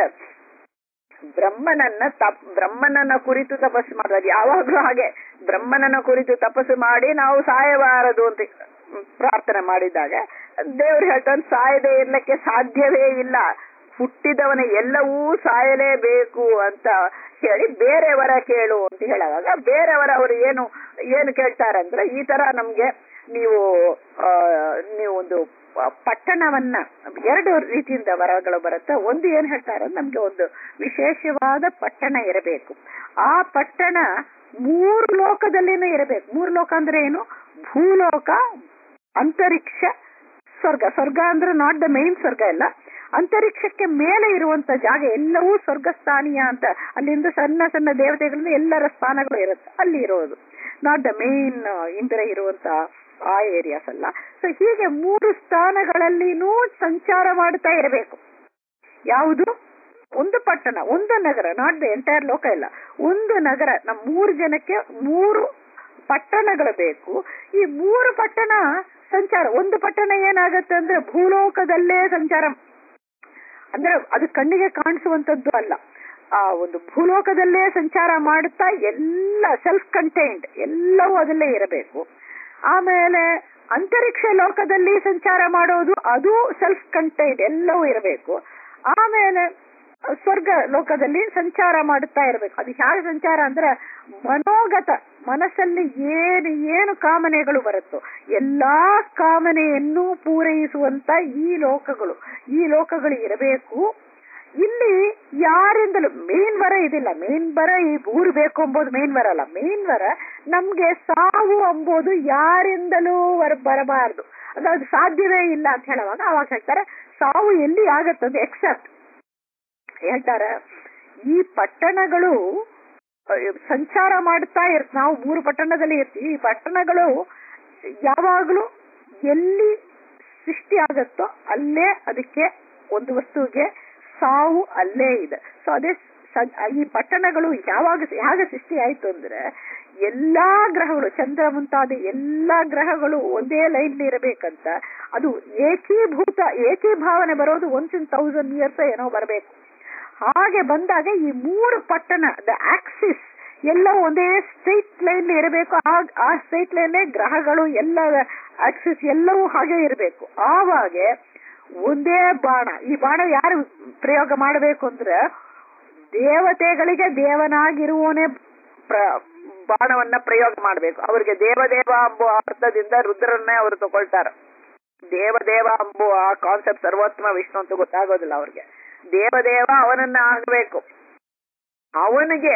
Speaker 1: ಬ್ರಹ್ಮನನ್ನ ತಪ್ ಬ್ರಹ್ಮನನ್ನ ಕುರಿತು ತಪಸ್ಸು ಮಾಡಿದಾಗ ಯಾವಾಗ್ಲೂ ಹಾಗೆ ಬ್ರಹ್ಮನನ್ನ ಕುರಿತು ತಪಸ್ಸು ಮಾಡಿ ನಾವು ಸಾಯಬಾರದು ಅಂತ ಪ್ರಾರ್ಥನೆ ಮಾಡಿದಾಗ ದೇವ್ರು ಹೇಳ್ತಾನೆ ಸಾಯದೆ ಇರ್ಲಿಕ್ಕೆ ಸಾಧ್ಯವೇ ಇಲ್ಲ ಹುಟ್ಟಿದವನ ಎಲ್ಲವೂ ಸಾಯಲೇಬೇಕು ಅಂತ ಹೇಳಿ ಬೇರೆಯವರ ಕೇಳು ಅಂತ ಹೇಳುವಾಗ ಬೇರೆಯವರ ಅವರು ಏನು ಏನು ಕೇಳ್ತಾರಂದ್ರೆ ಈ ತರ ನಮ್ಗೆ ನೀವು ಆ, ನೀವು ಒಂದು ಪ- ಪಟ್ಟಣವನ್ನ ಎರಡು ರೀತಿಯಿಂದ ವರಗಳು ಬರುತ್ತೆ ಒಂದು ಏನ್ ಹೇಳ್ತಾರೆ ನಮ್ಗೆ ಒಂದು ವಿಶೇಷವಾದ ಪಟ್ಟಣ ಇರಬೇಕು ಆ ಪಟ್ಟಣ ಮೂರು ಲೋಕದಲ್ಲಿನೂ ಇರಬೇಕು ಮೂರು ಲೋಕ ಅಂದ್ರೆ ಏನು ಭೂಲೋಕ ಅಂತರಿಕ್ಷ ಸ್ವರ್ಗ ಸ್ವರ್ಗ ಅಂದ್ರೆ ನಾಟ್ ದ ಮೈನ್ ಸ್ವರ್ಗ ಇಲ್ಲ ಅಂತರಿಕ್ಷಕ್ಕೆ ಮೇಲೆ ಇರುವಂತ ಜಾಗ ಎಲ್ಲವೂ ಸ್ವರ್ಗಸ್ಥಾನೀಯ ಅಂತ ಅಲ್ಲಿಂದ ಸಣ್ಣ ಸಣ್ಣ ದೇವತೆಗಳಿಂದ ಎಲ್ಲರ ಸ್ಥಾನಗಳು ಇರುತ್ತೆ ಅಲ್ಲಿ ಇರೋದು ನಾಟ್ ದ ಮೇನ್ ಇಂದ್ರ ಇರುವಂತ ಆ ಏರಿಯಾಸ್ ಅಲ್ಲ ಸೊ ಹೀಗೆ ಮೂರು ಸ್ಥಾನಗಳಲ್ಲಿನೂ ಸಂಚಾರ ಮಾಡ್ತಾ ಇರಬೇಕು ಯಾವುದು ಒಂದು ಪಟ್ಟಣ ಒಂದು ನಗರ ನಾಟ್ ದ ಎಂಟೈರ್ ಲೋಕ ಇಲ್ಲ ಒಂದು ನಗರ ನಮ್ಮ ಮೂರು ಜನಕ್ಕೆ ಮೂರು ಪಟ್ಟಣಗಳು ಬೇಕು ಈ ಮೂರು ಪಟ್ಟಣ ಸಂಚಾರ ಒಂದು ಪಟ್ಟಣ ಏನಾಗತ್ತೆ ಅಂದ್ರೆ ಭೂಲೋಕದಲ್ಲೇ ಸಂಚಾರ ಅಂದ್ರೆ ಅದು ಕಣ್ಣಿಗೆ ಕಾಣಿಸುವಂತದ್ದು ಅಲ್ಲ ಆ ಒಂದು ಭೂಲೋಕದಲ್ಲೇ ಸಂಚಾರ ಮಾಡುತ್ತಾ ಎಲ್ಲ ಸೆಲ್ಫ್ ಕಂಟೈನ್ಡ್ ಎಲ್ಲವೂ ಅದಲ್ಲೇ ಇರಬೇಕು ಆಮೇಲೆ ಅಂತರಿಕ್ಷ ಲೋಕದಲ್ಲಿ ಸಂಚಾರ ಮಾಡೋದು ಅದು ಸೆಲ್ಫ್ ಕಂಟೈನ್ಡ್ ಎಲ್ಲವೂ ಇರಬೇಕು ಆಮೇಲೆ ಸ್ವರ್ಗ ಲೋಕದಲ್ಲಿ ಸಂಚಾರ ಮಾಡುತ್ತಾ ಇರಬೇಕು ಅದು ಹೇಗೆ ಸಂಚಾರ ಅಂದ್ರೆ ಮನೋಗತ ಮನಸ್ಸಲ್ಲಿ ಏನು ಏನು ಕಾಮನೆಗಳು ಬರುತ್ತೋ ಎಲ್ಲಾ ಕಾಮನೆಯನ್ನು ಪೂರೈಸುವಂತ ಈ ಲೋಕಗಳು ಈ ಲೋಕಗಳು ಇರಬೇಕು ಇಲ್ಲಿ ಯಾರಿಂದಲೂ ಮೇನ್ ವರ ಇದಿಲ್ಲ ಮೇನ್ ವರ ಈ ಊರು ಬೇಕು ಎಂಬುದು ಮೇನ್ ವರ ಅಲ್ಲ ಮೇನ್ ವರ ನಮ್ಗೆ ಸಾವು ಎಂಬುದು ಯಾರಿಂದಲೂ ವರ ಬರಬಾರದು ಅದು ಅದು ಸಾಧ್ಯವೇ ಇಲ್ಲ ಅಂತ ಹೇಳುವಾಗ ಅವಾಗ ಹೇಳ್ತಾರೆ ಸಾವು ಎಲ್ಲಿ ಆಗತ್ತಂದ್ರೆ ಎಕ್ಸೆಪ್ಟ್ ಹೇಳ್ತಾರೆ ಈ ಪಟ್ಟಣಗಳು ಅಹ್, ಸಂಚಾರ ಮಾಡ್ತಾ ಇರ್ತ ನಾವು ಮೂರು ಪಟ್ಟಣದಲ್ಲಿ ಇರ್ತೀವಿ ಈ ಪಟ್ಟಣಗಳು ಯಾವಾಗಲೂ ಎಲ್ಲಿ ಸೃಷ್ಟಿ ಆಗತ್ತೋ ಅಲ್ಲೇ ಅದಕ್ಕೆ ಒಂದು ವಸ್ತುವಿಗೆ ಸಾವು ಅಲ್ಲೇ ಇದೆ ಸೊ ಅದೇ ಸ- ಈ ಪಟ್ಟಣಗಳು ಯಾವಾಗ ಹೇಗೆ ಸೃಷ್ಟಿ ಆಯ್ತು ಅಂದ್ರೆ ಎಲ್ಲಾ ಗ್ರಹಗಳು ಚಂದ್ರ ಮುಂತಾದ ಎಲ್ಲಾ ಗ್ರಹಗಳು ಒಂದೇ ಲೈನ್ ಇರಬೇಕಂತ ಅದು ಏಕೀಭೂತ ಏಕೀಭಾವನೆ ಬರೋದು ಒನ್ಸ್ ಇನ್ ತೌಸಂಡ್ ಇಯರ್ಸ್ ಏನೋ ಬರಬೇಕು ಹಾಗೆ ಬಂದಾಗ ಈ ಮೂರು ಪಟ್ಟಣ ದ ಆಕ್ಸಿಸ್ ಎಲ್ಲ ಒಂದೇ ಸ್ಟ್ರೈಟ್ ಲೈನ್ ಇರಬೇಕು ಆ- ಆ ಸ್ಟ್ರೈಟ್ ಲೈನ್ ಗ್ರಹಗಳು ಎಲ್ಲ ಆಕ್ಸಿಸ್ ಎಲ್ಲವೂ ಹಾಗೆ ಇರಬೇಕು ಆವಾಗ ಒಂದೇ ಬಾಣ ಈ ಬಾಣ ಯಾರು ಪ್ರಯೋಗ ಮಾಡಬೇಕು ಅಂದ್ರೆ ದೇವತೆಗಳಿಗೆ ದೇವನಾಗಿರುವವನೇ ಪ್ರ- ಬಾಣವನ್ನ ಪ್ರಯೋಗ ಮಾಡಬೇಕು ಅವರಿಗೆ ದೇವದೇವ ಎಂಬುವ ಅರ್ಥದಿಂದ ರುದ್ರನ್ನೇ ಅವರು ತಗೊಳ್ತಾರೆ ದೇವದೇವ ಎಂಬುವ ಕಾನ್ಸೆಪ್ಟ್ ಸರ್ವೋತ್ತಮ ವಿಷ್ಣು ಅಂತ ಗೊತ್ತಾಗೋದಿಲ್ಲ ಅವ್ರಿಗೆ ದೇವದೇವ ಅವನನ್ನ ಆಗಬೇಕು ಅವನಿಗೆ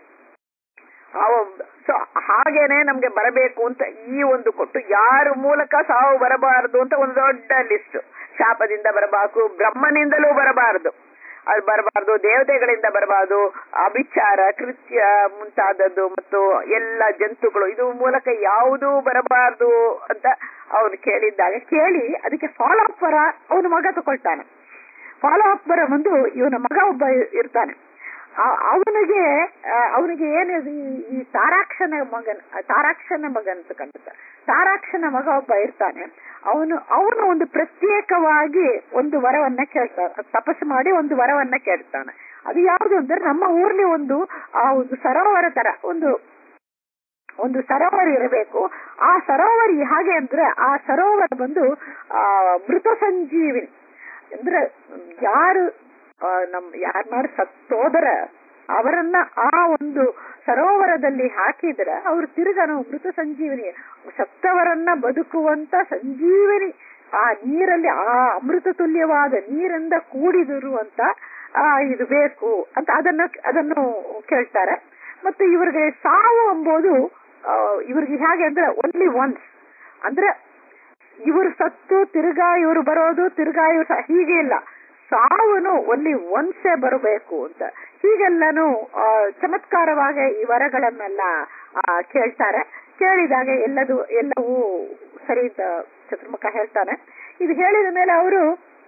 Speaker 1: ಅವ ಸೊ ಹಾಗೇನೆ ನಮ್ಗೆ ಬರಬೇಕು ಅಂತ ಈ ಒಂದು ಕೊಟ್ಟು ಯಾರ ಮೂಲಕ ಸಾವು ಬರಬಾರದು ಅಂತ ಒಂದು ದೊಡ್ಡ ಲಿಸ್ಟ್ ಶಾಪದಿಂದ ಬರಬಾರದು ಬ್ರಹ್ಮನಿಂದಲೂ ಬರಬಾರದು ಅದು ಬರಬಾರ್ದು ದೇವತೆಗಳಿಂದ ಬರಬಾರ್ದು ಅಭಿಚಾರ ಕೃತ್ಯ ಮುಂತಾದದ್ದು ಮತ್ತು ಎಲ್ಲ ಜಂತುಗಳು ಇದು ಮೂಲಕ ಯಾವುದೂ ಬರಬಾರ್ದು ಅಂತ ಅವನು ಕೇಳಿದ್ದಾಗ ಕೇಳಿ ಅದಕ್ಕೆ ಫಾಲೋ ಅಪ್ ಬರ ಅವನು ಮಗ ತಗೊಳ್ತಾನೆ ಫಾಲೋ ಅಪ್ ಬರ ಒಂದು ಇವನ ಮಗ ಒಬ್ಬ ಇರ್ತಾನೆ ಆ- ಅವನಿಗೆ ಆ, ಅವನಿಗೆ ಏನಿದೆ ಈ- ಈ ತಾರಾಕ್ಷನ ಮಗನ್ ಆ ತಾರಾಕ್ಷನ ಮಗ ಅಂತ ಕಂಡುತ್ತ ತಾರಾಕ್ಷನ ಮಗ ಒಬ್ಬ ಇರ್ತಾನೆ ಅವನು ಅವನು ಒಂದು ಪ್ರತ್ಯೇಕವಾಗಿ ಒಂದು ವರವನ್ನ ಕೇಳ್ತಾನೆ ತಪಸ್ಸು ಮಾಡಿ ಒಂದು ವರವನ್ನ ಕೇಳ್ತಾನೆ ಅದು ಯಾವುದು ಅಂದ್ರೆ ನಮ್ಮ ಊರ್ಲಿ ಒಂದು ಆ ಒಂದು ಸರೋವರ ತರ ಒಂದು ಒಂದು ಸರೋವರ ಇರಬೇಕು ಆ ಸರೋವರ ಹಾಗೆ ಅಂದ್ರೆ ಆ ಸರೋವರ ಬಂದು ಆ ಮೃತ ಸಂಜೀವಿನಿ ಅಂದ್ರೆ ಯಾರು ಆ, ನಮ್ ಯಾರ್ ಮಾಡಿ ಸತ್ತೋದರ ಅವರನ್ನ ಆ ಒಂದು ಸರೋವರದಲ್ಲಿ ಹಾಕಿದ್ರ ಅವ್ರು ತಿರುಗನು ಮೃತ ಸಂಜೀವಿನಿ ಸತ್ತವರನ್ನ ಬದುಕುವಂತ ಸಂಜೀವಿನಿ ಆ ನೀರಲ್ಲಿ ಆ ಅಮೃತ ತುಲ್ಯವಾದ ನೀರಿಂದ ಕೂಡಿದಿರುವಂತ ಆ ಇದು ಬೇಕು ಅಂತ ಅದನ್ನ ಅದನ್ನು ಕೇಳ್ತಾರೆ ಮತ್ತೆ ಇವರಿಗೆ ಸಾವು ಎಂಬುದು ಆ, ಇವ್ರಿಗೆ ಹೇಗೆ ಅಂದ್ರೆ ಓನ್ಲಿ ಒನ್ಸ್ ಅಂದ್ರೆ ಇವರು ಸತ್ತು ತಿರ್ಗಾ ಇವರು ಬರೋದು ತಿರ್ಗಾ ಇವ್ರು ಸ- ಹೀಗೆ ಇಲ್ಲ ಸಾವನು ಒನ್ಲಿ ಒನ್ಸೇ ಬರಬೇಕು ಅಂತ ಹೀಗೆಲ್ಲನೂ ಆ, ಚಮತ್ಕಾರವಾಗಿ ಈ ವರಗಳನ್ನೆಲ್ಲ ಆ, ಕೇಳ್ತಾರೆ ಕೇಳಿದಾಗ ಎಲ್ಲದು ಎಲ್ಲವೂ ಸರಿ ಅಂತ ಚತುರ್ಮುಖ ಹೇಳ್ತಾನೆ ಇದು ಹೇಳಿದ ಮೇಲೆ ಅವರು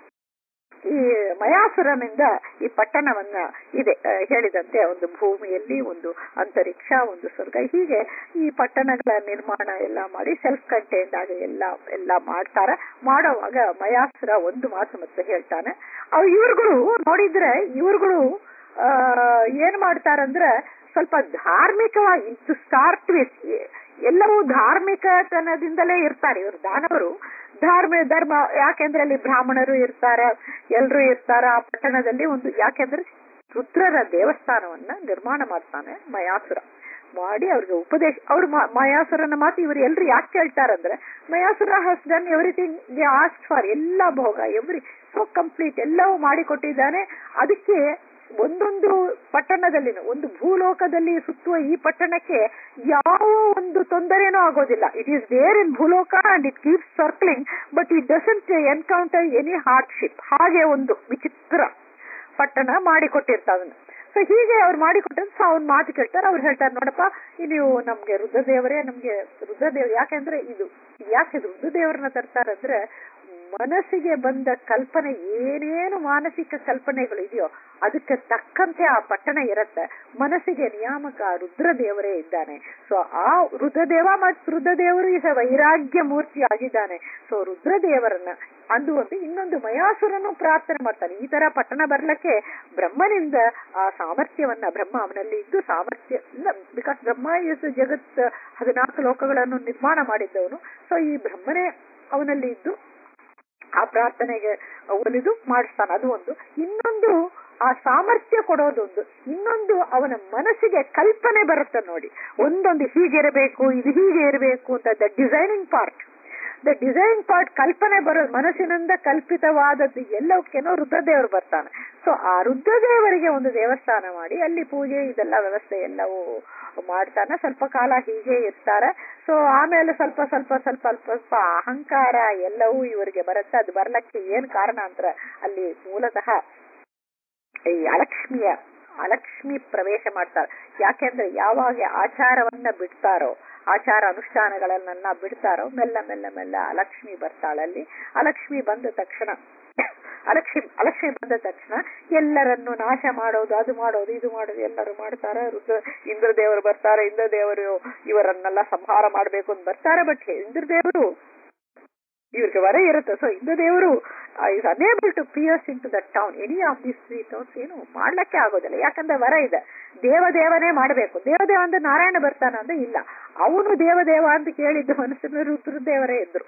Speaker 1: ಈ ಮಯಾಸುರನಿಂದ ಈ ಪಟ್ಟಣವನ್ನ ಇದೆ ಆ, ಹೇಳಿದಂತೆ ಒಂದು ಭೂಮಿಯಲ್ಲಿ ಒಂದು ಅಂತರಿಕ್ಷ ಒಂದು ಸ್ವರ್ಗ ಹೀಗೆ ಈ ಪಟ್ಟಣಗಳ ನಿರ್ಮಾಣ ಎಲ್ಲ ಮಾಡಿ ಸೆಲ್ಫ್ ಕಂಟೈನ್ಡ್ ಆಗಿ ಎಲ್ಲ ಎಲ್ಲ ಮಾಡ್ತಾರ ಮಾಡೋವಾಗ ಮಯಾಸುರ ಒಂದು ಮಾತು ಮತ್ತೆ ಹೇಳ್ತಾನೆ ಅವ್ ಇವ್ರುಗಳು ನೋಡಿದ್ರೆ ಇವ್ರುಗಳು ಆ ಏನ್ ಮಾಡ್ತಾರಂದ್ರೆ ಸ್ವಲ್ಪ ಧಾರ್ಮಿಕವಾಗಿ ಟು ಸ್ಟಾರ್ಟ್ ವಿತ್ ಎಲ್ಲವೂ ಧಾರ್ಮಿಕತನದಿಂದಲೇ ಇರ್ತಾರೆ ಇವರು ದಾನವರು ಧಾರ್ಮ ಧರ್ಮ ಯಾಕೆಂದ್ರೆ ಅಲ್ಲಿ ಬ್ರಾಹ್ಮಣರು ಇರ್ತಾರೆ ಎಲ್ರು ಇರ್ತಾರ ಆ ಪಟ್ಟಣದಲ್ಲಿ ಒಂದು ಯಾಕೆಂದ್ರೆ ರುದ್ರರ ದೇವಸ್ಥಾನವನ್ನ ನಿರ್ಮಾಣ ಮಾಡ್ತಾನೆ ಮಯಾಸುರ ಮಾಡಿ ಅವ್ರಿಗೆ ಉಪದೇಶ ಅವ್ರು ಮ- ಮಯಾಸುರನ ಮಾತು ಇವರು ಎಲ್ರು ಯಾಕೆ ಕೇಳ್ತಾರಂದ್ರೆ Mayasura has done everything they asked for ಎಲ್ಲ ಭೋಗ ಎವ್ರಿ ಸೊ ಕಂಪ್ಲೀಟ್ ಎಲ್ಲವೂ ಮಾಡಿಕೊಟ್ಟಿದ್ದಾನೆ ಅದಕ್ಕೆ ಒಂದೊಂದು ಪಟ್ಟಣದಲ್ಲಿ ಒಂದು ಭೂಲೋಕದಲ್ಲಿ ಸುತ್ತುವ ಈ ಪಟ್ಟಣಕ್ಕೆ ಯಾವ ಒಂದು ತೊಂದರೆನೂ ಆಗೋದಿಲ್ಲ it is there in Bhuloka and it keeps circling but it doesn't encounter any hardship ಹಾಗೆ ಒಂದು ವಿಚಿತ್ರ ಪಟ್ಟಣ ಮಾಡಿಕೊಟ್ಟಿರ್ತಾವನ್ನ ಸೊ ಹೀಗೆ ಅವ್ರು ಮಾಡಿಕೊಟ್ಟದ್ದು ಸೊ ಅವ್ನ ಮಾತು ಕೇಳ್ತಾರೆ ಅವ್ರು ಹೇಳ್ತಾರೆ ನೋಡಪ್ಪ ಈ ನೀವು ನಮ್ಗೆ ರುದ್ರದೇವರೇ ನಮ್ಗೆ ರುದ್ರದೇವ್ ಯಾಕೆಂದ್ರೆ ಇದು ಯಾಕೆ ಇದು ರುದ್ರದೇವರನ್ನ ತರ್ತಾರಂದ್ರೆ ಮನಸ್ಸಿಗೆ ಬಂದ ಕಲ್ಪನೆ ಏನೇನು ಮಾನಸಿಕ ಕಲ್ಪನೆಗಳು ಇದೆಯೋ ಅದಕ್ಕೆ ತಕ್ಕಂತೆ ಆ ಪಟ್ಟಣ ಇರತ್ತೆ ಮನಸ್ಸಿಗೆ ನಿಯಾಮಕ ರುದ್ರದೇವರೇ ಇದ್ದಾನೆ ಸೊ ಆ ರುದ್ರದೇವ ಮತ್ತು ರುದ್ರದೇವರು ಈಗ ವೈರಾಗ್ಯ ಮೂರ್ತಿ ಆಗಿದ್ದಾನೆ ಸೊ ರುದ್ರದೇವರನ್ನ ಅಂದು ಒಂದು ಇನ್ನೊಂದು ಮಯಾಸುರನು ಪ್ರಾರ್ಥನೆ ಮಾಡ್ತಾನೆ ಈ ತರ ಪಟ್ಟಣ ಬರ್ಲಕ್ಕೆ ಬ್ರಹ್ಮನಿಂದ ಆ ಸಾಮರ್ಥ್ಯವನ್ನ ಬ್ರಹ್ಮ ಅವನಲ್ಲಿ ಇದ್ದು ಸಾಮರ್ಥ್ಯ ಬಿಕಾಸ್ ಬ್ರಹ್ಮ ಇಸ್ ಜಗತ್ ಹದಿನಾಲ್ಕು ಲೋಕಗಳನ್ನು ನಿರ್ಮಾಣ ಮಾಡಿದ್ದವನು ಸೊ ಈ ಬ್ರಹ್ಮನೇ ಅವನಲ್ಲಿ ಇದ್ದು ಆ ಪ್ರಾರ್ಥನೆಗೆ ಒಲಿದು ಮಾಡಿಸ್ತಾನೆ ಅದು ಒಂದು ಇನ್ನೊಂದು ಆ ಸಾಮರ್ಥ್ಯ ಕೊಡೋದೊಂದು ಇನ್ನೊಂದು ಅವನ ಮನಸ್ಸಿಗೆ ಕಲ್ಪನೆ ಬರುತ್ತೆ ನೋಡಿ ಒಂದೊಂದು ಹೀಗಿರಬೇಕು ಇದು ಹೀಗೆ ಇರಬೇಕು ಅಂತ the designing part the design part ಕಲ್ಪನೆ ಬರೋ ಮನಸ್ಸಿನಿಂದ ಕಲ್ಪಿತವಾದದ್ದು ಎಲ್ಲವಕ್ಕೇನೋ ರುದ್ರದೇವರು ಬರ್ತಾನೆ ಸೊ ಆ ರುದ್ರದೇವರಿಗೆ ಒಂದು ದೇವಸ್ಥಾನ ಮಾಡಿ ಅಲ್ಲಿ ಪೂಜೆ ಇದೆಲ್ಲ ವ್ಯವಸ್ಥೆ ಎಲ್ಲವೂ ಮಾಡ್ತಾನೆ ಸ್ವಲ್ಪ ಕಾಲ ಹೀಗೆ ಇರ್ತಾರೆ ಸೊ ಆಮೇಲೆ ಸ್ವಲ್ಪ ಸ್ವಲ್ಪ ಸ್ವಲ್ಪ ಸ್ವಲ್ಪ ಸ್ವಲ್ಪ ಅಹಂಕಾರ ಎಲ್ಲವೂ ಇವರಿಗೆ ಬರುತ್ತೆ ಅದು ಬರ್ಲಕ್ಕೆ ಏನ್ ಕಾರಣ ಅಂದ್ರೆ ಅಲ್ಲಿ ಮೂಲತಃ ಈ ಅಲಕ್ಷ್ಮಿಯ ಅಲಕ್ಷ್ಮಿ ಪ್ರವೇಶ ಮಾಡ್ತಾರೆ ಯಾಕೆಂದ್ರೆ ಯಾವಾಗ ಆಚಾರವನ್ನ ಬಿಡ್ತಾರೋ ಆಚಾರ ಅನುಷ್ಠಾನಗಳನ್ನೆಲ್ಲ ಬಿಡ್ತಾರೋ ಮೆಲ್ಲ ಮೆಲ್ಲ ಮೆಲ್ಲ ಅಲಕ್ಷ್ಮಿ ಬರ್ತಾಳಲ್ಲಿ ಅಲಕ್ಷ್ಮಿ ಬಂದ ತಕ್ಷಣ ಅಲಕ್ಷ್ಮಿ ಅಲಕ್ಷ್ಮಿ ಬಂದ ತಕ್ಷಣ ಎಲ್ಲರನ್ನು ನಾಶ ಮಾಡೋದು ಅದು ಮಾಡೋದು ಇದು ಮಾಡೋದು ಎಲ್ಲರೂ ಮಾಡ್ತಾರೆ ರುದ್ರ ಇಂದ್ರದೇವರು ಬರ್ತಾರೆ ಇಂದ್ರದೇವರು ಇವರನ್ನೆಲ್ಲ ಸಂಹಾರ ಮಾಡ್ಬೇಕು ಅಂತ ಬರ್ತಾರೆ ಬಟ್ ಇಂದ್ರದೇವರು ಇವ್ರಿಗೆ ವರ ಇರುತ್ತೆ ಸೊ ಇಂದ್ರದೇವರು is unable to pierce into the town any of these three towns ಏನು ಮಾಡ್ಲಕ್ಕೆ ಆಗೋದಿಲ್ಲ ಯಾಕಂದ್ರೆ ವರ ಇದೆ ದೇವದೇವನೇ ಮಾಡಬೇಕು ದೇವದೇವ ಅಂದ್ರೆ ನಾರಾಯಣ ಬರ್ತಾನ ಅಂದ್ರೆ ಇಲ್ಲ ಅವನು ದೇವದೇವ ಅಂತ ಕೇಳಿದ್ದ ಮನಸ್ಸಿನ ರುದ್ರದೇವರೇ ಇದ್ರು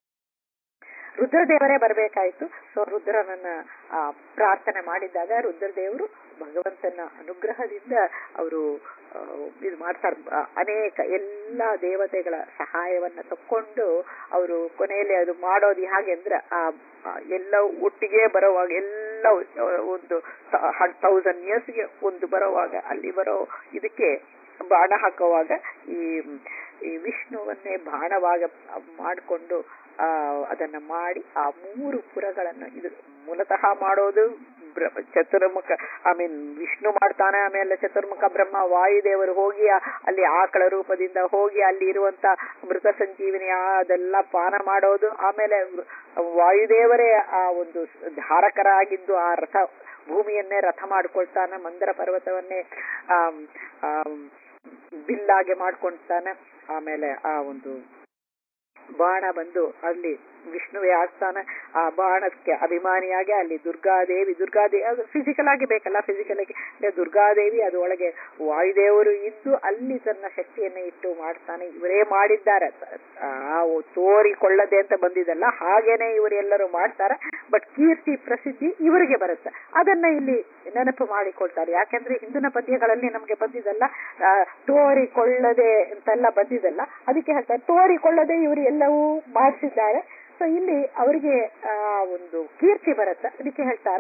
Speaker 1: ರುದ್ರದೇವರೇ ಬರಬೇಕಾಯ್ತು ಸೊ ರುದ್ರನನ್ನ ಆ ಪ್ರಾರ್ಥನೆ ಮಾಡಿದಾಗ ರುದ್ರದೇವರು ಭಗವಂತನ ಅನುಗ್ರಹದಿಂದ ಅವರು ಇದು ಮಾಡ್ತಾರೆ ಅನೇಕ ಎಲ್ಲ ದೇವತೆಗಳ ಸಹಾಯವನ್ನ ತಕ್ಕೊಂಡು ಅವರು ಕೊನೆಯಲ್ಲಿ ಅದು ಮಾಡೋದು ಹಾಗೆ ಅಂದ್ರೆ ಆ ಎಲ್ಲ ಒಟ್ಟಿಗೆ ಬರೋವಾಗ ಎಲ್ಲ ಒಂದು ಥೌಸಂಡ್ ಇಯರ್ಸ್ಗೆ ಒಂದು ಬರೋವಾಗ ಅಲ್ಲಿ ಬರೋ ಇದಕ್ಕೆ ಬಾಣ ಹಾಕುವಾಗ ಈ ಈ ವಿಷ್ಣುವನ್ನೇ ಬಾಣವಾಗ ಮಾಡಿಕೊಂಡು ಆ ಅದನ್ನ ಮಾಡಿ ಆ ಮೂರು ಪುರಗಳನ್ನು ಇದು ಮೂಲತಃ ಮಾಡೋದು ಚತುರ್ಮುಖ ಐ ಮೀನ್ ವಿಷ್ಣು ಮಾಡ್ತಾನೆ ಆಮೇಲೆ ಚತುರ್ಮುಖ ಬ್ರಹ್ಮ ವಾಯುದೇವರು ಹೋಗಿ ಅಲ್ಲಿ ಆಕಳ ರೂಪದಿಂದ ಹೋಗಿ ಅಲ್ಲಿ ಇರುವಂತ ಮೃತ ಸಂಜೀವಿನಿ ಅದೆಲ್ಲ ಪಾನ ಮಾಡೋದು ಆಮೇಲೆ ವಾಯುದೇವರೇ ಆ ಒಂದು ಧಾರಕರಾಗಿದ್ದು ಆ ರಥ ಭೂಮಿಯನ್ನೇ ರಥ ಮಾಡ್ಕೊಳ್ತಾನೆ ಮಂದರ ಪರ್ವತವನ್ನೇ ಆ ಬಿಲ್ಲಾಗೆ ಮಾಡ್ಕೊಳ್ತಾನೆ ಆಮೇಲೆ ಆ ಒಂದು ಬಾಣ ಬಂದು ಅಲ್ಲಿ ವಿಷ್ಣುವೇ ಆಗ್ತಾನೆ ಆ ಬಾಣಕ್ಕೆ ಅಭಿಮಾನಿಯಾಗಿ ಅಲ್ಲಿ ದುರ್ಗಾದೇವಿ ದುರ್ಗಾದೇವಿ ಅದು ಫಿಸಿಕಲ್ ಆಗಿ ಬೇಕಲ್ಲ ಫಿಸಿಕಲ್ ಆಗಿ ದುರ್ಗಾದೇವಿ ಅದು ಒಳಗೆ ವಾಯುದೇವರು ಇದ್ದು ಅಲ್ಲಿ ತನ್ನ ಶಕ್ತಿಯನ್ನ ಇಟ್ಟು ಮಾಡ್ತಾನೆ ಇವರೇ ಮಾಡಿದ್ದಾರೆ ಆ ತೋರಿಕೊಳ್ಳದೆ ಅಂತ ಬಂದಿದಲ್ಲ ಹಾಗೇನೆ ಇವರೆಲ್ಲರೂ ಮಾಡ್ತಾರೆ ಬಟ್ ಕೀರ್ತಿ ಪ್ರಸಿದ್ಧಿ ಇವರಿಗೆ ಬರುತ್ತೆ ಅದನ್ನ ಇಲ್ಲಿ ನೆನಪು ಮಾಡಿಕೊಳ್ತಾರೆ ಯಾಕೆಂದ್ರೆ ಹಿಂದಿನ ಪದ್ಯಗಳಲ್ಲಿ ನಮ್ಗೆ ಬಂದಿದಲ್ಲ ತೋರಿಕೊಳ್ಳದೆ ಅಂತೆಲ್ಲ ಬಂದಿದಲ್ಲ ಅದಕ್ಕೆ ಹೇಳ್ತಾರೆ ತೋರಿಕೊಳ್ಳದೆ ಇವರು ಎಲ್ಲವೂ ಮಾಡಿಸಿದ್ದಾರೆ ಸೊ ಇಲ್ಲಿ ಅವರಿಗೆ ಆ ಒಂದು ಕೀರ್ತಿ ಬರುತ್ತೆ ಅದಕ್ಕೆ ಹೇಳ್ತಾರೆ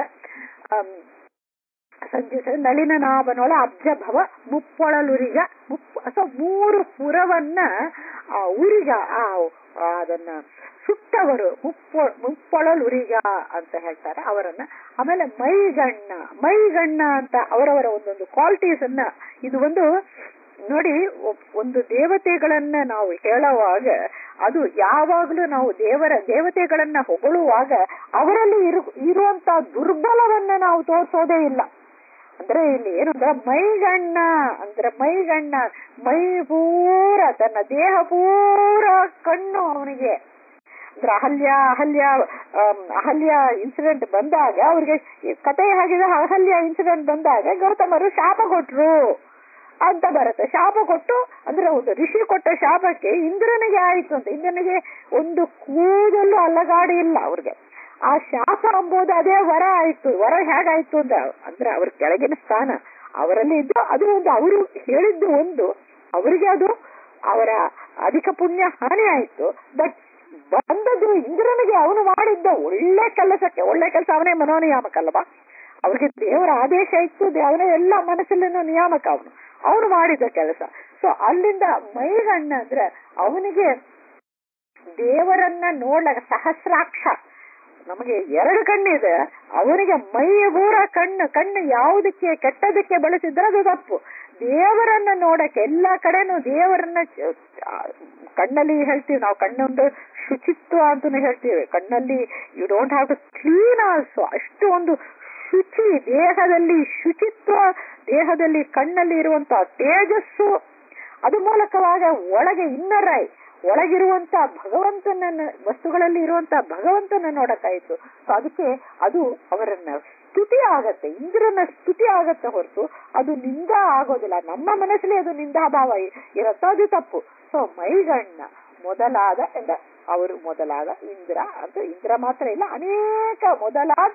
Speaker 1: ಸಂಜೆ ನಳಿನ ನಾಭನೊಳ ಅಬ್ಜಭವ ಮುಪ್ಪೊಳಲುರಿಗ ಮುಪ್ಪ ಸೊ ಮೂರು ಪುರವನ್ನ ಆ ಉರಿಗ ಆ ಅದನ್ನ ಸುಟ್ಟವರು ಮುಪ್ಪೊ ಮುಪ್ಪೊಳಲುರಿಗ ಅಂತ ಹೇಳ್ತಾರೆ ಅವರನ್ನ ಆಮೇಲೆ ಮೈಗಣ್ಣ ಮೈಗಣ್ಣ ಅಂತ ಅವರವರ ಒಂದೊಂದು ಕ್ವಾಲಿಟೀಸ್ ಅನ್ನ ಇದು ಒಂದು ನೋಡಿ ಒಂದು ದೇವತೆಗಳನ್ನ ನಾವು ಹೇಳುವಾಗ ಅದು ಯಾವಾಗಲೂ ನಾವು ದೇವರ ದೇವತೆಗಳನ್ನ ಹೊಗಳುವಾಗ ಅವರಲ್ಲಿ ಇರು ಇರುವಂತ ದುರ್ಬಲವನ್ನ ನಾವು ತೋರಿಸೋದೇ ಇಲ್ಲ ಅಂದ್ರೆ ಇಲ್ಲಿ ಏನಂದ್ರೆ ಮೈಗಣ್ಣ ಅಂದ್ರೆ ಮೈಗಣ್ಣ ಮೈ ಪೂರ ತನ್ನ ದೇಹ ಪೂರ ಕಣ್ಣು ಅವನಿಗೆ ಅಂದ್ರೆ ಅಹಲ್ಯ ಅಹಲ್ಯ ಅಹಲ್ಯ ಇನ್ಸಿಡೆಂಟ್ ಬಂದಾಗ ಅವ್ರಿಗೆ ಕತೆ ಹೇಗಿದೆ ಅಹಲ್ಯ ಇನ್ಸಿಡೆಂಟ್ ಬಂದಾಗ ಗೌತಮರು ಶಾಪ ಕೊಟ್ರು ಅಂತ ಬರುತ್ತೆ ಶಾಪ ಕೊಟ್ಟು ಅಂದ್ರೆ ಒಂದು ಋಷಿ ಕೊಟ್ಟ ಶಾಪಕ್ಕೆ ಇಂದ್ರನಿಗೆ ಆಯ್ತು ಅಂತ ಇಂದ್ರನಿಗೆ ಒಂದು ಕೂದಲು ಅಲ್ಲಗಾಡಿ ಇಲ್ಲ ಅವ್ರಿಗೆ ಆ ಶಾಪ ಎಂಬುದು ಅದೇ ವರ ಆಯ್ತು ವರ ಹೇಗಾಯ್ತು ಅಂತ ಅಂದ್ರೆ ಅವ್ರ ಕೆಳಗಿನ ಸ್ಥಾನ ಅವರಲ್ಲಿ ಇದ್ದು ಅದು ಒಂದು ಅವರು ಹೇಳಿದ್ದು ಒಂದು ಅವರಿಗೆ ಅದು ಅವರ ಅಧಿಕ ಪುಣ್ಯ ಹಾನಿ ಆಯ್ತು ಬಟ್ ಬಂದದ್ದು ಇಂದ್ರನಿಗೆ ಅವನು ಮಾಡಿದ್ದ ಒಳ್ಳೆ ಕೆಲಸಕ್ಕೆ ಒಳ್ಳೆ ಕೆಲಸ ಅವನೇ ಮನೋನಿಯಾಮಕಲ್ವಾ ಅವ್ರಿಗೆ ದೇವರ ಆದೇಶ ಇತ್ತು ಅವನೇ ಎಲ್ಲ ಮನಸ್ಸಲ್ಲಿನೂ ನಿಯಾಮಕ ಅವನು ಅವನು ಮಾಡಿದ ಕೆಲಸ ಸೊ ಅಲ್ಲಿಂದ ಮೈಗಣ್ಣ ಅಂದ್ರೆ ಅವನಿಗೆ ದೇವರನ್ನ ನೋಡ್ಲಾಗ ಸಹಸ್ರಾಕ್ಷ ನಮಗೆ ಎರಡು ಕಣ್ಣಿದೆ ಅವನಿಗೆ ಮೈ ಪೂರ ಕಣ್ಣು ಕಣ್ಣು ಯಾವುದಕ್ಕೆ ಕೆಟ್ಟದಕ್ಕೆ ಬಳಸಿದ್ರೆ ಅದು ತಪ್ಪು ದೇವರನ್ನ ನೋಡಕ್ಕೆ ಎಲ್ಲಾ ಕಡೆನೂ ದೇವರನ್ನ ಕಣ್ಣಲ್ಲಿ ಹೇಳ್ತೀವಿ ನಾವು ಕಣ್ಣೊಂದು ಶುಚಿತ್ವ ಅಂತಾನು ಹೇಳ್ತೀವಿ ಕಣ್ಣಲ್ಲಿ you don't have to clean also ಅಷ್ಟು ಒಂದು ಶುಚಿ ದೇಹದಲ್ಲಿ ಶುಚಿತ್ವ ದೇಹದಲ್ಲಿ ಕಣ್ಣಲ್ಲಿ ಇರುವಂತಹ ತೇಜಸ್ಸು ಅದು ಮೂಲಕವಾಗ ಒಳಗೆ ಇನ್ನರ್ ಐ ಒಳಗಿರುವಂತ ಭಗವಂತನನ್ನ ವಸ್ತುಗಳಲ್ಲಿ ಇರುವಂತ ಭಗವಂತನ ನೋಡಕ್ಕಾಯ್ತು ಸೊ ಅದಕ್ಕೆ ಅದು ಅವರನ್ನ ಸ್ತುತಿ ಆಗತ್ತೆ ಇಂದ್ರನ ಸ್ತುತಿ ಆಗತ್ತೆ ಹೊರತು ಅದು ನಿಂದ ಆಗೋದಿಲ್ಲ ನಮ್ಮ ಮನಸ್ಸಲ್ಲಿ ಅದು ನಿಂದಾಭಾವ ಇರತ್ತೋ ಅದು ತಪ್ಪು ಸೊ ಮೈಗಣ್ಣ ಮೊದಲಾದ ಎಂದ ಅವರು ಮೊದಲಾದ ಇಂದ್ರ ಅಂತ ಇಂದ್ರ ಮಾತ್ರ ಇಲ್ಲ ಅನೇಕ ಮೊದಲಾದ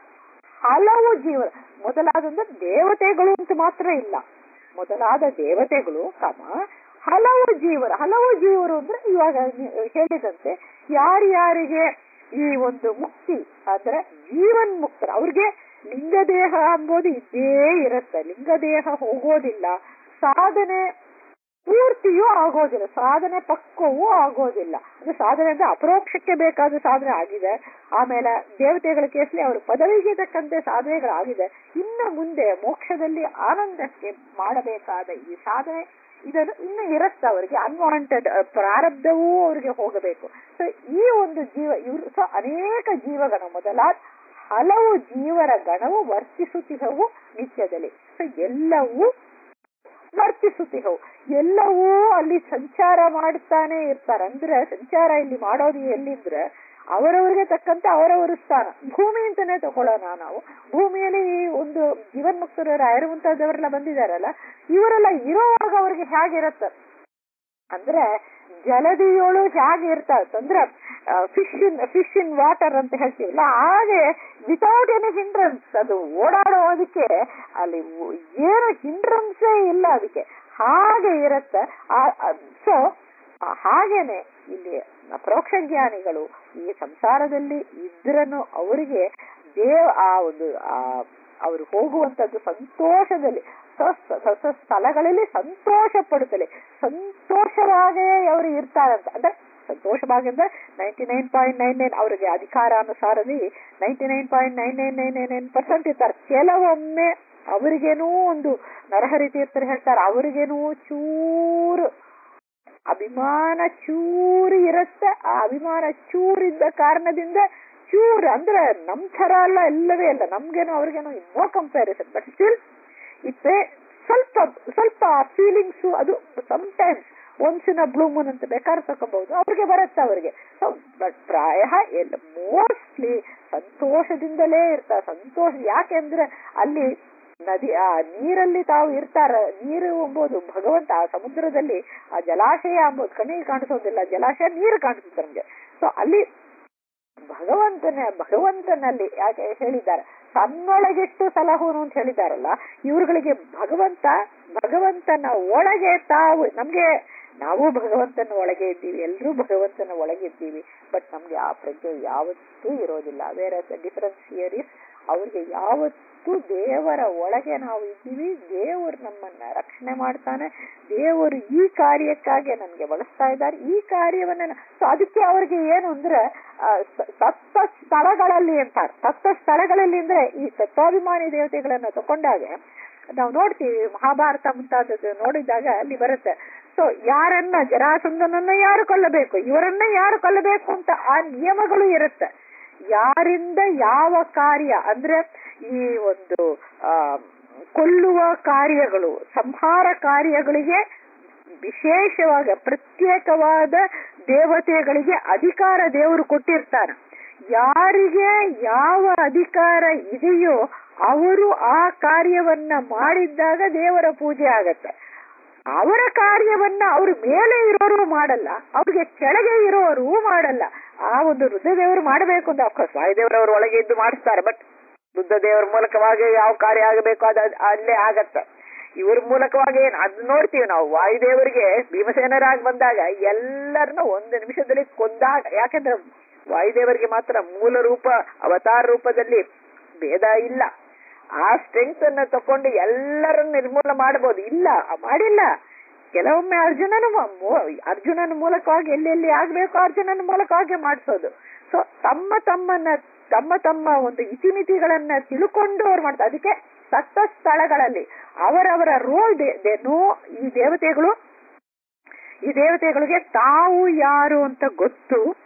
Speaker 1: ಹಲವು ಜೀವ ಮೊದಲಾದಂದ್ರೆ ದೇವತೆಗಳು ಅಂತ ಮಾತ್ರ ಇಲ್ಲ ಮೊದಲಾದ ದೇವತೆಗಳು ಕಮ ಹಲವು ಜೀವರು ಹಲವು ಜೀವರು ಅಂದ್ರೆ ಇವಾಗ ಹೇಳಿದಂತೆ ಯಾರ್ಯಾರಿಗೆ ಈ ಒಂದು ಮುಕ್ತಿ ಅಂದ್ರೆ ಜೀವನ್ ಮುಕ್ತರ ಅವ್ರಿಗೆ ಲಿಂಗದೇಹ ಅಂಬೋದು ಇದ್ದೇ ಇರುತ್ತೆ ಲಿಂಗದೇಹ ಹೋಗೋದಿಲ್ಲ ಸಾಧನೆ ಪೂರ್ತಿಯೂ ಆಗೋದಿಲ್ಲ ಸಾಧನೆ ಪಕ್ವವೂ ಆಗೋದಿಲ್ಲ ಅಂದ್ರೆ ಸಾಧನೆ ಅಂದ್ರೆ ಅಪರೋಕ್ಷಕ್ಕೆ ಬೇಕಾದ ಸಾಧನೆ ಆಗಿದೆ ಆಮೇಲೆ ದೇವತೆಗಳ ಕೇಸಲ್ಲಿ ಅವರು ಪದವಿಗೆ ತಕ್ಕಂತೆ ಸಾಧನೆಗಳಾಗಿದೆ ಇನ್ನು ಮುಂದೆ ಮೋಕ್ಷದಲ್ಲಿ ಆನಂದಕ್ಕೆ ಮಾಡಬೇಕಾದ ಈ ಸಾಧನೆ ಇದನ್ನು ಇನ್ನು ಇರುತ್ತೆ ಅವರಿಗೆ ಅನ್ವಾಂಟೆಡ್ ಪ್ರಾರಬ್ಧವೂ ಅವರಿಗೆ ಹೋಗಬೇಕು ಸೊ ಈ ಒಂದು ಜೀವ ಇವರು ಸೊ ಅನೇಕ ಜೀವಗಣ ಮೊದಲಾದ ಹಲವು ಜೀವರ ಗಣವು ವರ್ತಿಸುತ್ತಿಹವು ನಿತ್ಯದಲ್ಲಿ ಸೊ ಎಲ್ಲವೂ ವರ್ತಿಸುತ್ತಿಹವು ಎಲ್ಲವೂ ಅಲ್ಲಿ ಸಂಚಾರ ಮಾಡ್ತಾನೆ ಇರ್ತಾರೆ ಅಂದ್ರೆ ಸಂಚಾರ ಇಲ್ಲಿ ಮಾಡೋದು ಎಲ್ಲಿಂದ್ರೆ ಅವರವರಿಗೆ ತಕ್ಕಂತೆ ಅವರವರ ಸ್ಥಾನ ಭೂಮಿ ಅಂತಾನೆ ತಗೊಳ್ಳೋಣ ನಾವು ಭೂಮಿಯಲ್ಲಿ ಈ ಒಂದು ಜೀವನ್ಮುಕ್ತರು ರಾಯರುವಂತಹದವರೆಲ್ಲ ಬಂದಿದಾರಲ್ಲ ಇವರೆಲ್ಲ ಇರೋವಾಗ ಅವ್ರಿಗೆ ಹೇಗಿರತ್ತ ಅಂದ್ರೆ ಜಲದಿಯೋಳು ಹೇಗೆ ಇರ್ತಾವೆ ಅಂದ್ರೆ fish in fish in water ಅಂತ ಹೇಳ್ತೀವಲ್ಲ ಹಾಗೆ ವಿತೌಟ್ ಎನಿ ಹಿಂಡ್ರನ್ಸ್ ಅದು ಓಡಾಡೋದಕ್ಕೆ ಅಲ್ಲಿ ಏನು ಹಿಂಡ್ರನ್ಸೇ ಇಲ್ಲ ಅದಕ್ಕೆ ಹಾಗೆ ಇರುತ್ತೆ ಸೊ ಹಾಗೇನೆ ಇಲ್ಲಿ ಪರೋಕ್ಷ ಜ್ಞಾನಿಗಳು ಈ ಸಂಸಾರದಲ್ಲಿ ಇದ್ರನು ಅವರಿಗೆ ದೇವ ಆ ಒಂದು ಆ ಅವರು ಹೋಗುವಂತದ್ದು ಸಂತೋಷದಲ್ಲಿ ಸ್ಥಳಗಳಲ್ಲಿ ಸಂತೋಷ ಪಡುತ್ತಲೆ ಸಂತೋಷವಾಗೇ ಅವರು ಇರ್ತಾರಂತ ಅಂದ್ರೆ ಸಂತೋಷವಾಗಿ ಅಂದ್ರೆ ninety nine point nine nine ಅವರಿಗೆ ಅಧಿಕಾರಾನುಸಾರದಿ ninety nine point nine nine nine nine nine percent ಇರ್ತಾರೆ ಕೆಲವೊಮ್ಮೆ ಅವರಿಗೇನೂ ಒಂದು ನರಹರಿ ತೀರ್ಥರು ಹೇಳ್ತಾರೆ ಅವರಿಗೇನೂ ಚೂರು ಅಭಿಮಾನ ಚೂರು ಇರುತ್ತೆ ಆ ಅಭಿಮಾನ ಚೂರಿದ್ದ ಕಾರಣದಿಂದ ಚೂರ್ ಅಂದ್ರೆ ನಮ್ ತರ ಅಲ್ಲ ಎಲ್ಲವೇ ಅಲ್ಲ ನಮ್ಗೇನೋ ಅವ್ರಿಗೇನೋ no comparison but still it's a ಸ್ವಲ್ಪ ಸ್ವಲ್ಪ ಫೀಲಿಂಗ್ಸ್ ಅದು times once in blue moon ಅಂತ ಬೇಕಾದ್ರೆ ತಗೋಬಹುದು ಅವ್ರಿಗೆ ಬರುತ್ತೆ ಅವ್ರಿಗೆ ಸೊ ಬಟ್ ಪ್ರಾಯ ಎಲ್ಲ ಮೋಸ್ಟ್ಲಿ ಸಂತೋಷದಿಂದಲೇ ಇರ್ತಾರೆ ಸಂತೋಷ ಯಾಕೆಂದ್ರೆ ಅಲ್ಲಿ ನದಿ ಆ ನೀರಲ್ಲಿ ತಾವು ಇರ್ತಾರ ನೀರು ಎಂಬುದು ಭಗವಂತ ಆ ಸಮುದ್ರದಲ್ಲಿ ಆ ಜಲಾಶಯ ಎಂಬುದು ಕಣ್ಣಿಗೆ ಕಾಣಿಸೋದಿಲ್ಲ ಜಲಾಶಯ ನೀರು ಕಾಣಿಸುತ್ತೆ ನಮ್ಗೆ ಸೊ ಅಲ್ಲಿ ಭಗವಂತನ ಭಗವಂತನಲ್ಲಿ ಯಾಕೆ ಹೇಳಿದ್ದಾರೆ ತನ್ನೊಳಗಿಟ್ಟು ಸಲಹುನು ಅಂತ ಹೇಳಿದಾರಲ್ಲ ಇವ್ರುಗಳಿಗೆ ಭಗವಂತ ಭಗವಂತನ ಒಳಗೆ ತಾವು ನಮ್ಗೆ ನಾವು ಭಗವಂತನ ಒಳಗೆ ಇದ್ದೀವಿ ಎಲ್ಲರೂ ಭಗವಂತನ ಒಳಗೆ ಇದ್ದೀವಿ ಬಟ್ ನಮ್ಗೆ ಆ ಪ್ರಜ್ಞೆ ಯಾವತ್ತೂ ಇರೋದಿಲ್ಲ ಬೇರೆ ಡಿಫರೆನ್ಸ್ ಹಿಯರ್ ಇಸ್ ಅವ್ರಿಗೆ ಯಾವತ್ತೂ ದೇವರ ಒಳಗೆ ನಾವು ಇದ್ದೀವಿ ದೇವರು ನಮ್ಮನ್ನ ರಕ್ಷಣೆ ಮಾಡ್ತಾನೆ ದೇವರು ಈ ಕಾರ್ಯಕ್ಕಾಗಿ ನನ್ಗೆ ಬಳಸ್ತಾ ಇದ್ದಾರೆ ಈ ಕಾರ್ಯವನ್ನ ಸೊ ಅದಕ್ಕೆ ಅವ್ರಿಗೆ ಏನು ಅಂದ್ರೆ ಸತ್ತ ಸ್ಥಳಗಳಲ್ಲಿ ಅಂತಾರೆ ಸತ್ತ ಸ್ಥಳಗಳಲ್ಲಿ ಅಂದ್ರೆ ಈ ತತ್ವಾಭಿಮಾನಿ ದೇವತೆಗಳನ್ನ ತಕೊಂಡಾಗ ನಾವು ನೋಡ್ತೀವಿ ಮಹಾಭಾರತ ಮುಂತಾದದ್ದು ನೋಡಿದಾಗ ಅಲ್ಲಿ ಬರುತ್ತೆ ಸೊ ಯಾರನ್ನ ಜರಾಸಂಧನನ್ನ ಯಾರು ಕೊಲ್ಲಬೇಕು ಇವರನ್ನ ಯಾರು ಕೊಲ್ಲಬೇಕು ಅಂತ ಆ ನಿಯಮಗಳು ಇರುತ್ತೆ ಯಾರಿಂದ ಯಾವ ಕಾರ್ಯ ಅಂದ್ರೆ ಈ ಒಂದು ಆ ಕೊಲ್ಲುವ ಕಾರ್ಯಗಳು ಸಂಹಾರ ಕಾರ್ಯಗಳಿಗೆ ವಿಶೇಷವಾದ ಪ್ರತ್ಯೇಕವಾದ ದೇವತೆಗಳಿಗೆ ಅಧಿಕಾರ ದೇವರು ಕೊಟ್ಟಿರ್ತಾನೆ ಯಾರಿಗೆ ಯಾವ ಅಧಿಕಾರ ಇದೆಯೋ ಅವರು ಆ ಕಾರ್ಯವನ್ನ ಮಾಡಿದ್ದಾಗ ದೇವರ ಪೂಜೆ ಆಗತ್ತೆ ಅವರ ಕಾರ್ಯವನ್ನ ಅವ್ರ ಮೇಲೆ ಇರೋರು ಮಾಡಲ್ಲ ಅವ್ರಿಗೆ ಕೆಳಗೆ ಇರೋರು ಮಾಡಲ್ಲ ಆ ಒಂದು ರುದ್ರದೇವರು ಮಾಡಬೇಕು ಅಂತ ಅಫ್ಕೋರ್ಸ್ ವಾಯುದೇವರವ್ರ ಒಳಗೆ ಇದ್ದು ಮಾಡಿಸ್ತಾರೆ ಬಟ್ ರುದ್ರದೇವರ ಮೂಲಕವಾಗಿ ಯಾವ ಕಾರ್ಯ ಆಗಬೇಕು ಅದ ಅಲ್ಲೇ ಆಗತ್ತೆ ಇವ್ರ ಮೂಲಕವಾಗಿ ಏನ್ ಅದ್ ನೋಡ್ತೀವಿ ನಾವು ವಾಯುದೇವರಿಗೆ ಭೀಮಸೇನರಾಗಿ ಬಂದಾಗ ಎಲ್ಲರನ್ನ ಒಂದು ನಿಮಿಷದಲ್ಲಿ ಕೊಂದಾಗ ಯಾಕಂದ್ರೆ ವಾಯುದೇವರಿಗೆ ಮಾತ್ರ ಮೂಲ ರೂಪ ಅವತಾರ ರೂಪದಲ್ಲಿ ಭೇದ ಇಲ್ಲ ಆ ಸ್ಟ್ರೆಂತ್ ಅನ್ನ ತಕೊಂಡು ಎಲ್ಲರನ್ನ ನಿರ್ಮೂಲ ಮಾಡಬಹುದು ಇಲ್ಲ ಮಾಡಿಲ್ಲ ಕೆಲವೊಮ್ಮೆ ಅರ್ಜುನನ ಅರ್ಜುನನ ಮೂಲಕವಾಗಿ ಎಲ್ಲೆಲ್ಲಿ ಆಗ್ಬೇಕು ಅರ್ಜುನನ ಮೂಲಕವಾಗಿ ಮಾಡಿಸೋದು ಸೊ ತಮ್ಮ ತಮ್ಮನ್ನ ತಮ್ಮ ತಮ್ಮ ಒಂದು ಇತಿಮಿತಿಗಳನ್ನ ತಿಳ್ಕೊಂಡು ಅವ್ರು ಮಾಡ್ತಾರೆ ಅದಕ್ಕೆ ಸತ್ತ ಸ್ಥಳಗಳಲ್ಲಿ ಅವರವರ ರೋಲ್ ನೋ ಈ ದೇವತೆಗಳು ಈ ದೇವತೆಗಳಿಗೆ ತಾವು ಯಾರು ಅಂತ ಗೊತ್ತು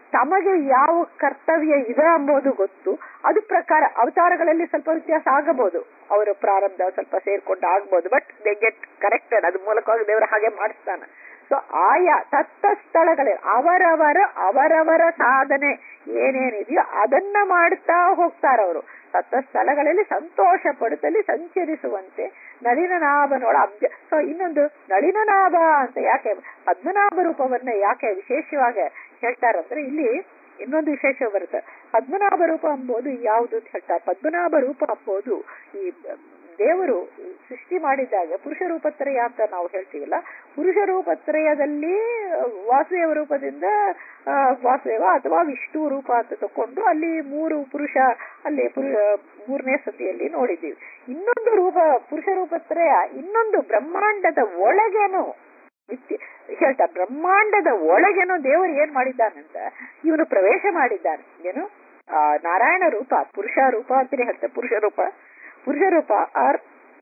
Speaker 1: ತಮಗೆ ಯಾವ ಕರ್ತವ್ಯ ಇದೆ ಎಂಬುದು ಗೊತ್ತು ಅದು ಪ್ರಕಾರ ಅವತಾರಗಳಲ್ಲಿ ಸ್ವಲ್ಪ ವ್ಯತ್ಯಾಸ ಆಗಬಹುದು ಅವರ ಪ್ರಾರಂಭ ಸ್ವಲ್ಪ ಸೇರ್ಕೊಂಡು ಆಗ್ಬೋದು ಬಟ್ ದೇ ಗೆಟ್ ಕರೆಕ್ಟೆಡ್ ಅದ್ರ ಮೂಲಕವಾಗಿ ದೇವರು ಹಾಗೆ ಮಾಡಿಸ್ತಾನೆ ಸೊ ಆಯಾ ತತ್ತ ಸ್ಥಳಗಳೇ ಅವರವರ ಅವರವರ ಸಾಧನೆ ಏನೇನಿದೆಯೋ ಅದನ್ನ ಮಾಡ್ತಾ ಹೋಗ್ತಾರೆ ಅವರು ತತ್ತ ಸ್ಥಳಗಳಲ್ಲಿ ಸಂತೋಷ ಪಡುತ್ತಲ್ಲಿ ಸಂಚರಿಸುವಂತೆ ನಳಿನನಾಭನೊಳ ಅಬ್ಜ ಸೊ ಇನ್ನೊಂದು ನಳಿನನಾಭ ಅಂತ ಯಾಕೆ ಪದ್ಮನಾಭ ರೂಪವನ್ನ ಯಾಕೆ ವಿಶೇಷವಾಗಿ ಹೇಳ್ತಾರಂದ್ರೆ ಇಲ್ಲಿ ಇನ್ನೊಂದು ವಿಶೇಷ ಬರುತ್ತೆ ಪದ್ಮನಾಭ ರೂಪ ಎಂಬುದು ಯಾವುದು ಅಂತ ಹೇಳ್ತಾರೆ ಪದ್ಮನಾಭ ರೂಪ ಎಂಬುದು ಈ ದೇವರು ಸೃಷ್ಟಿ ಮಾಡಿದಾಗ ಪುರುಷ ರೂಪತ್ರಯ ಅಂತ ನಾವು ಹೇಳ್ತೀವಲ್ಲ ಪುರುಷ ರೂಪತ್ರಯದಲ್ಲಿ ವಾಸುದೇವ ರೂಪದಿಂದ ಆ, ವಾಸುದೇವ ಅಥವಾ ವಿಷ್ಣು ರೂಪ ಅಂತ ತಕೊಂಡು ಅಲ್ಲಿ ಮೂರು ಪುರುಷ ಅಲ್ಲಿ ಪುರು- ಮೂರನೇ ಸತಿಯಲ್ಲಿ ನೋಡಿದ್ದೀವಿ ಇನ್ನೊಂದು ರೂಪ ಪುರುಷ ರೂಪತ್ರಯ ಇನ್ನೊಂದು ಬ್ರಹ್ಮಾಂಡದ ಒಳಗೇನು ವಿತ್ಯ- ಹೇಳ್ತಾ ಬ್ರಹ್ಮಾಂಡದ ಒಳಗೇನೋ ದೇವರು ಏನ್ ಮಾಡಿದ್ದಾನಂತ ಇವನು ಪ್ರವೇಶ ಮಾಡಿದ್ದಾನೆ ಏನು ಆ ನಾರಾಯಣ ರೂಪ ಪುರುಷ ರೂಪ ಅಂತಾನೆ ಹೇಳ್ತಾರೆ ಪುರುಷ ರೂಪ ಪುರುಷ ರೂಪ ಆರ್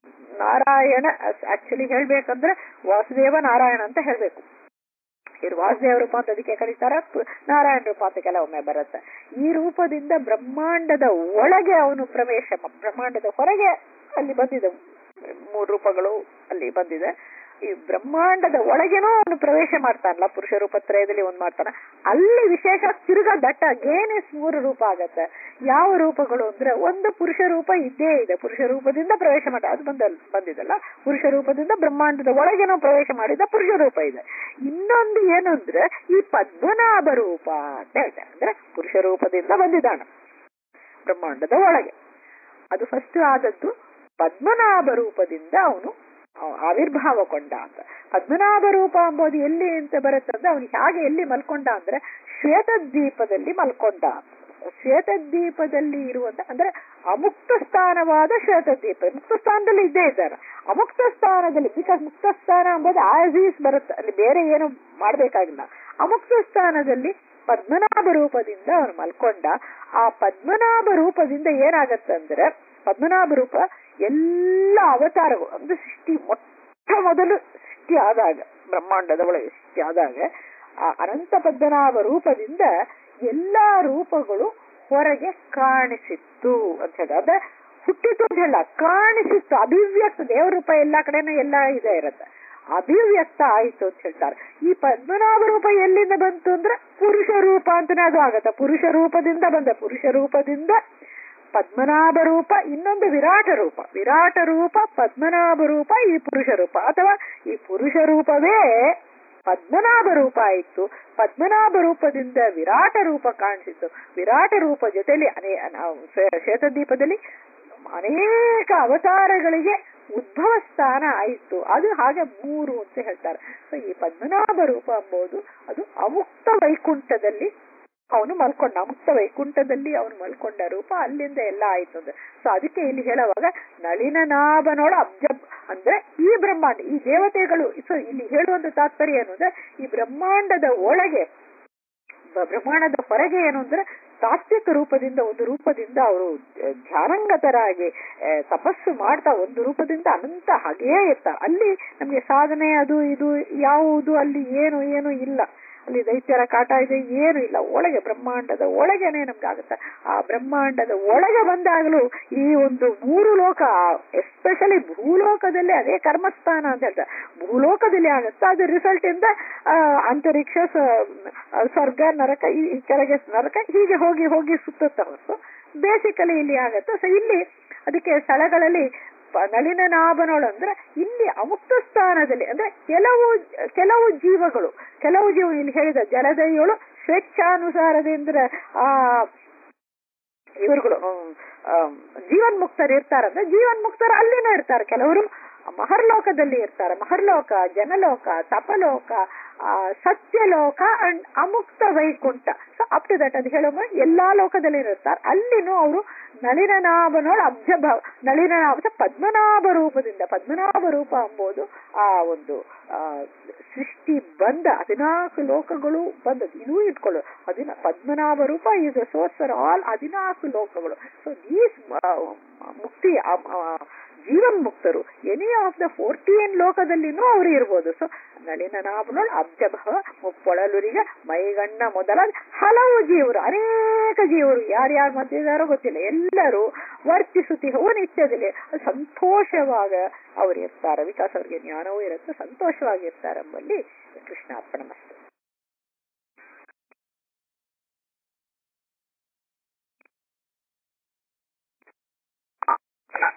Speaker 1: ನಾರಾಯಣ ಆಕ್ಚುಲಿ ಹೇಳ್ಬೇಕಂದ್ರೆ ವಾಸುದೇವ ನಾರಾಯಣ ಅಂತ ಹೇಳ್ಬೇಕು ಇವ್ರು ವಾಸುದೇವ ರೂಪ ಅಂತ ಅದಕ್ಕೆ ಕರೀತಾರ ಪು- ನಾರಾಯಣ ರೂಪ ಅಂತ ಕೆಲವೊಮ್ಮೆ ಬರುತ್ತೆ ಈ ರೂಪದಿಂದ ಬ್ರಹ್ಮಾಂಡದ ಒಳಗೆ ಅವನು ಪ್ರವೇಶ ಮ- ಬ್ರಹ್ಮಾಂಡದ ಹೊರಗೆ ಅಲ್ಲಿ ಬಂದಿದೆ ಮೂರು ರೂಪಗಳು ಅಲ್ಲಿ ಬಂದಿದೆ ಈ ಬ್ರಹ್ಮಾಂಡದ ಒಳಗೇನೋ ಅವನು ಪ್ರವೇಶ ಮಾಡ್ತಾನಲ್ಲ ಪುರುಷ ರೂಪತ್ರಯದಲ್ಲಿ ಒಂದ್ ಮಾಡ್ತಾನ ಅಲ್ಲಿ ವಿಶೇಷ ತಿರುಗಾ ದಟ್ಟ ಗೇನೆಸ್ ಮೂರು ರೂಪ ಆಗತ್ತೆ ಯಾವ ರೂಪಗಳು ಅಂದ್ರೆ ಒಂದು ಪುರುಷ ರೂಪ ಇದ್ದೇ ಇದೆ ಪುರುಷ ರೂಪದಿಂದ ಪ್ರವೇಶ ಮಾಡ ಅದು ಬಂದ ಬಂದಿದಲ್ಲ ಪುರುಷ ರೂಪದಿಂದ ಬ್ರಹ್ಮಾಂಡದ ಒಳಗೇನೋ ಪ್ರವೇಶ ಮಾಡಿದ ಪುರುಷ ರೂಪ ಇದೆ ಇನ್ನೊಂದು ಏನು ಅಂದ್ರೆ ಈ ಪದ್ಮನಾಭ ರೂಪ ಅಂತ ಹೇಳ್ತಾರೆ ಅಂದ್ರೆ ಪುರುಷ ರೂಪದಿಂದ ಬಂದಿದ್ದಾನ ಬ್ರಹ್ಮಾಂಡದ ಒಳಗೆ ಅದು ಫಸ್ಟ್ ಆದದ್ದು ಪದ್ಮನಾಭ ರೂಪದಿಂದ ಅವನು ಆವಿರ್ಭಾವಗೊಂಡ ಅಂತ ಪದ್ಮನಾಭ ರೂಪ ಎಂಬುದು ಎಲ್ಲಿ ಅಂತ ಬರುತ್ತಂದ್ರೆ ಅವನು ಹೇಗೆ ಎಲ್ಲಿ ಮಲ್ಕೊಂಡ ಅಂದ್ರೆ ಶ್ವೇತದ್ವೀಪದಲ್ಲಿ ಮಲ್ಕೊಂಡ ಅಂತ. ಶ್ವೇತದ್ವೀಪದಲ್ಲಿ ಇರುವಂತ ಅಂದ್ರೆ ಅಮುಕ್ತ ಸ್ಥಾನವಾದ ಶ್ವೇತದ್ವೀಪ ಮುಕ್ತ ಸ್ಥಾನದಲ್ಲಿ ಇದ್ದೇ ಇದ್ದಾರೆ ಅಮುಕ್ತ ಸ್ಥಾನದಲ್ಲಿ ಬಿಕಾಸ್ ಮುಕ್ತ ಸ್ಥಾನ ಎಂಬುದು ಆಸ್ ಬರುತ್ತೆ ಅಲ್ಲಿ ಬೇರೆ ಏನು ಮಾಡ್ಬೇಕಾಗಿಲ್ಲ ಅಮುಕ್ತ ಸ್ಥಾನದಲ್ಲಿ ಪದ್ಮನಾಭ ರೂಪದಿಂದ ಅವನು ಮಲ್ಕೊಂಡ ಆ ಪದ್ಮನಾಭ ರೂಪದಿಂದ ಏನಾಗತ್ತಂದ್ರೆ ಪದ್ಮನಾಭ ರೂಪ ಎಲ್ಲ ಅವತಾರಗಳು ಅಂದ್ರೆ ಸೃಷ್ಟಿ ಮೊಟ್ಟ ಮೊದಲು ಸೃಷ್ಟಿ ಆದಾಗ ಬ್ರಹ್ಮಾಂಡದ ಒಳಗೆ ಸೃಷ್ಟಿ ಆದಾಗ ಆ ಅನಂತ ಪದ್ಮನಾಭ ರೂಪದಿಂದ ಎಲ್ಲಾ ರೂಪಗಳು ಹೊರಗೆ ಕಾಣಿಸಿತ್ತು ಅಂತ ಹೇಳಿ ಅಂದ್ರೆ ಹುಟ್ಟಿತು ಅಂತ ಹೇಳ ಕಾಣಿಸಿತ್ತು ಅಭಿವ್ಯಕ್ತ ದೇವರ ರೂಪ ಎಲ್ಲಾ ಕಡೆನೂ ಎಲ್ಲ ಇದೆ ಇರುತ್ತೆ ಅಭಿವ್ಯಕ್ತ ಆಯಿತು ಅಂತ ಹೇಳ್ತಾರೆ ಈ ಪದ್ಮನಾಭ ರೂಪ ಎಲ್ಲಿಂದ ಬಂತು ಅಂದ್ರೆ ಪುರುಷ ರೂಪ ಅಂತಾನೆ ಅದು ಆಗತ್ತೆ ಪುರುಷ ರೂಪದಿಂದ ಬಂದ ಪುರುಷ ರೂಪದಿಂದ ಪದ್ಮನಾಭ ರೂಪ ಇನ್ನೊಂದು ವಿರಾಟ ರೂಪ ವಿರಾಟ ರೂಪ ಪದ್ಮನಾಭ ರೂಪ ಈ ಪುರುಷ ರೂಪ ಅಥವಾ ಈ ಪುರುಷ ರೂಪವೇ ಪದ್ಮನಾಭ ರೂಪ ಆಯಿತು ಪದ್ಮನಾಭ ರೂಪದಿಂದ ವಿರಾಟ ರೂಪ ಕಾಣಿಸಿತ್ತು ವಿರಾಟ ರೂಪ ಜೊತೆಲಿ ಅನೇ ನಾವು ಶ್ವೇ- ಶ್ವೇತದೀಪದಲ್ಲಿ ಅನೇಕ ಅವತಾರಗಳಿಗೆ ಉದ್ಭವ ಸ್ಥಾನ ಆಯಿತು ಅದು ಹಾಗೆ ಮೂರು ಅಂತ ಹೇಳ್ತಾರೆ ಸೊ ಈ ಪದ್ಮನಾಭ ರೂಪ ಎಂಬುದು ಅದು ಅಮುಕ್ತ ವೈಕುಂಠದಲ್ಲಿ ಅವನು ಮಲ್ಕೊಂಡ ಅಮುಕ್ತ ವೈಕುಂಠದಲ್ಲಿ ಅವನು ಮಲ್ಕೊಂಡ ರೂಪ ಅಲ್ಲಿಂದ ಎಲ್ಲ ಆಯ್ತು ಅಂದ್ರೆ ಸೊ ಅದಕ್ಕೆ ಇಲ್ಲಿ ಹೇಳುವಾಗ ನಳಿನನಾಭನೋಳ ಅಬ್ಜ ಅಂದ್ರೆ ಈ ಬ್ರಹ್ಮಾಂಡ ಈ ದೇವತೆಗಳು ಸೊ ಇಲ್ಲಿ ಹೇಳುವಂತ ತಾತ್ಪರ್ಯ ಏನು ಅಂದ್ರೆ ಈ ಬ್ರಹ್ಮಾಂಡದ ಒಳಗೆ ಬ- ಬ್ರಹ್ಮಾಂಡದ ಹೊರಗೆ ಏನು ಅಂದ್ರೆ ತಾತ್ವಿಕ ರೂಪದಿಂದ ಒಂದು ರೂಪದಿಂದ ಅವರು ಧ್ಯಾನಂಗತರಾಗಿ ಆ, ತಪಸ್ಸು ಮಾಡ್ತಾ ಒಂದು ರೂಪದಿಂದ ಅನಂತ ಹಾಗೇ ಇರ್ತಾರೆ ಅಲ್ಲಿ ನಮ್ಗೆ ಸಾಧನೆ ಅದು ಇದು ಯಾವುದು ಅಲ್ಲಿ ಏನು ಏನು ಇಲ್ಲ ಅಲ್ಲಿ ದೈತ್ಯರ ಕಾಟ ಇದೆ ಏನು ಇಲ್ಲ ಒಳಗೆ ಬ್ರಹ್ಮಾಂಡದ ಒಳಗೆನೆ ನಮ್ಗೆ ಆಗುತ್ತೆ ಆ ಬ್ರಹ್ಮಾಂಡದ ಒಳಗೆ ಬಂದಾಗಲೂ ಈ ಒಂದು ಮೂರು ಲೋಕ ಎಸ್ಪೆಷಲಿ ಭೂಲೋಕದಲ್ಲಿ ಅದೇ ಕರ್ಮಸ್ಥಾನ ಅಂತ ಹೇಳ್ತಾರೆ ಭೂಲೋಕದಲ್ಲಿ ಆಗುತ್ತೆ ಅದು ರಿಸಲ್ಟ್ ಇಂದ ಆ, ಅಂತರಿಕ್ಷ ಸ- ಆ, ಸ್ವರ್ಗ ನರಕ ಈ ಈ ಕೆಳಗೆ ನರಕ ಹೀಗೆ ಹೋಗಿ ಹೋಗಿ ಸುತ್ತುತ್ತೆ ಹೊರತು ಬೇಸಿಕಲಿ ಇಲ್ಲಿ ಆಗತ್ತೆ ಸೊ ಇಲ್ಲಿ ಅದಕ್ಕೆ ಸ್ಥಳಗಳಲ್ಲಿ ಪ- ನಳಿನನಾಭನೋಳು ಅಂದ್ರೆ ಇಲ್ಲಿ ಅಮುಕ್ತ ಸ್ಥಾನದಲ್ಲಿ ಅಂದ್ರೆ ಕೆಲವು ಕೆಲವು ಜೀವಗಳು ಕೆಲವು ಜೀವ ಇಲ್ಲಿ ಹೇಳಿದ ಜಲದೈಗಳು ಸ್ವೇಚ್ಛಾನುಸಾರದಿಂದ ಆ ಇವರುಗಳು ಜೀವನ್ಮುಕ್ತರು ಇರ್ತಾರಂದ್ರೆ ಜೀವನ್ಮುಕ್ತರು ಅಲ್ಲಿನೂ ಇರ್ತಾರೆ ಕೆಲವರು ಮಹರ್ಲೋಕದಲ್ಲಿ ಇರ್ತಾರೆ ಮಹರ್ಲೋಕ ಜನಲೋಕ ತಪಲೋಕ ಆ, ಸತ್ಯಲೋಕ ಅಂಡ್ ಅಮುಕ್ತ Vaikuntha so up to that ಅದು ಹೇಳುವ ಎಲ್ಲಾ ಲೋಕದಲ್ಲಿ ಇರ್ತಾರೆ ಅಲ್ಲಿನೂ ಅವರು ನಳಿನನಾಭನೋಳ ಅಬ್ಜಭಾವ ನಳಿನನಾಭ ಪದ್ಮನಾಭ ರೂಪದಿಂದ ಪದ್ಮನಾಭ ರೂಪ ಎಂಬುದು ಆ ಒಂದು ಆ ಸೃಷ್ಟಿ ಬಂದ ಹದಿನಾಲ್ಕು ಲೋಕಗಳು ಬಂದದ್ದು ಇದೂ ಇಟ್ಕೊಳ್ಳು ಹದಿನ ಪದ್ಮನಾಭ ರೂಪ ಇಸ್ ಸೋರ್ಸ್ ಫಾರ್ ಆಲ್ ಹದಿನಾಲ್ಕು ಲೋಕಗಳು ಸೊ ದೀಸ್ ಮುಕ್ತಿ ಆ, ಆ, ಜೀವನ್ಮುಕ್ತರು ಎನಿ ಆಫ್ ದ ಫೋರ್ಟೀನ್ ಲೋಕದಲ್ಲಿನೂ ಅವರು ಇರ್ಬೋದು ಸೊ ನಳಿನನಾಭನೋಳ್ ಅಬ್ಜಭವ ಮುಪ್ಪೊಳಲುರಿಗೆ ಮೈಗಣ್ಣ ಮೊದಲಾದ ಹಲವು ಜೀವರು ಅನೇಕ ಜೀವರು ಯಾರ್ಯಾರು ಮಧ್ಯದಾರೋ ಗೊತ್ತಿಲ್ಲ ಎಲ್ಲರೂ ವರ್ತಿಸುತ್ತಿಹವು ನಿತ್ಯದಲ್ಲಿ ಸಂತೋಷವಾಗ ಅವ್ರು ಇರ್ತಾರೆ ವಿಕಾಸ್ ಅವ್ರಿಗೆ ಜ್ಞಾನವೂ ಇರುತ್ತೆ ಸಂತೋಷವಾಗಿರ್ತಾರೆ ಎಂಬಲ್ಲಿ ಕೃಷ್ಣ ಅರ್ಪಣ ಮಸ್ತು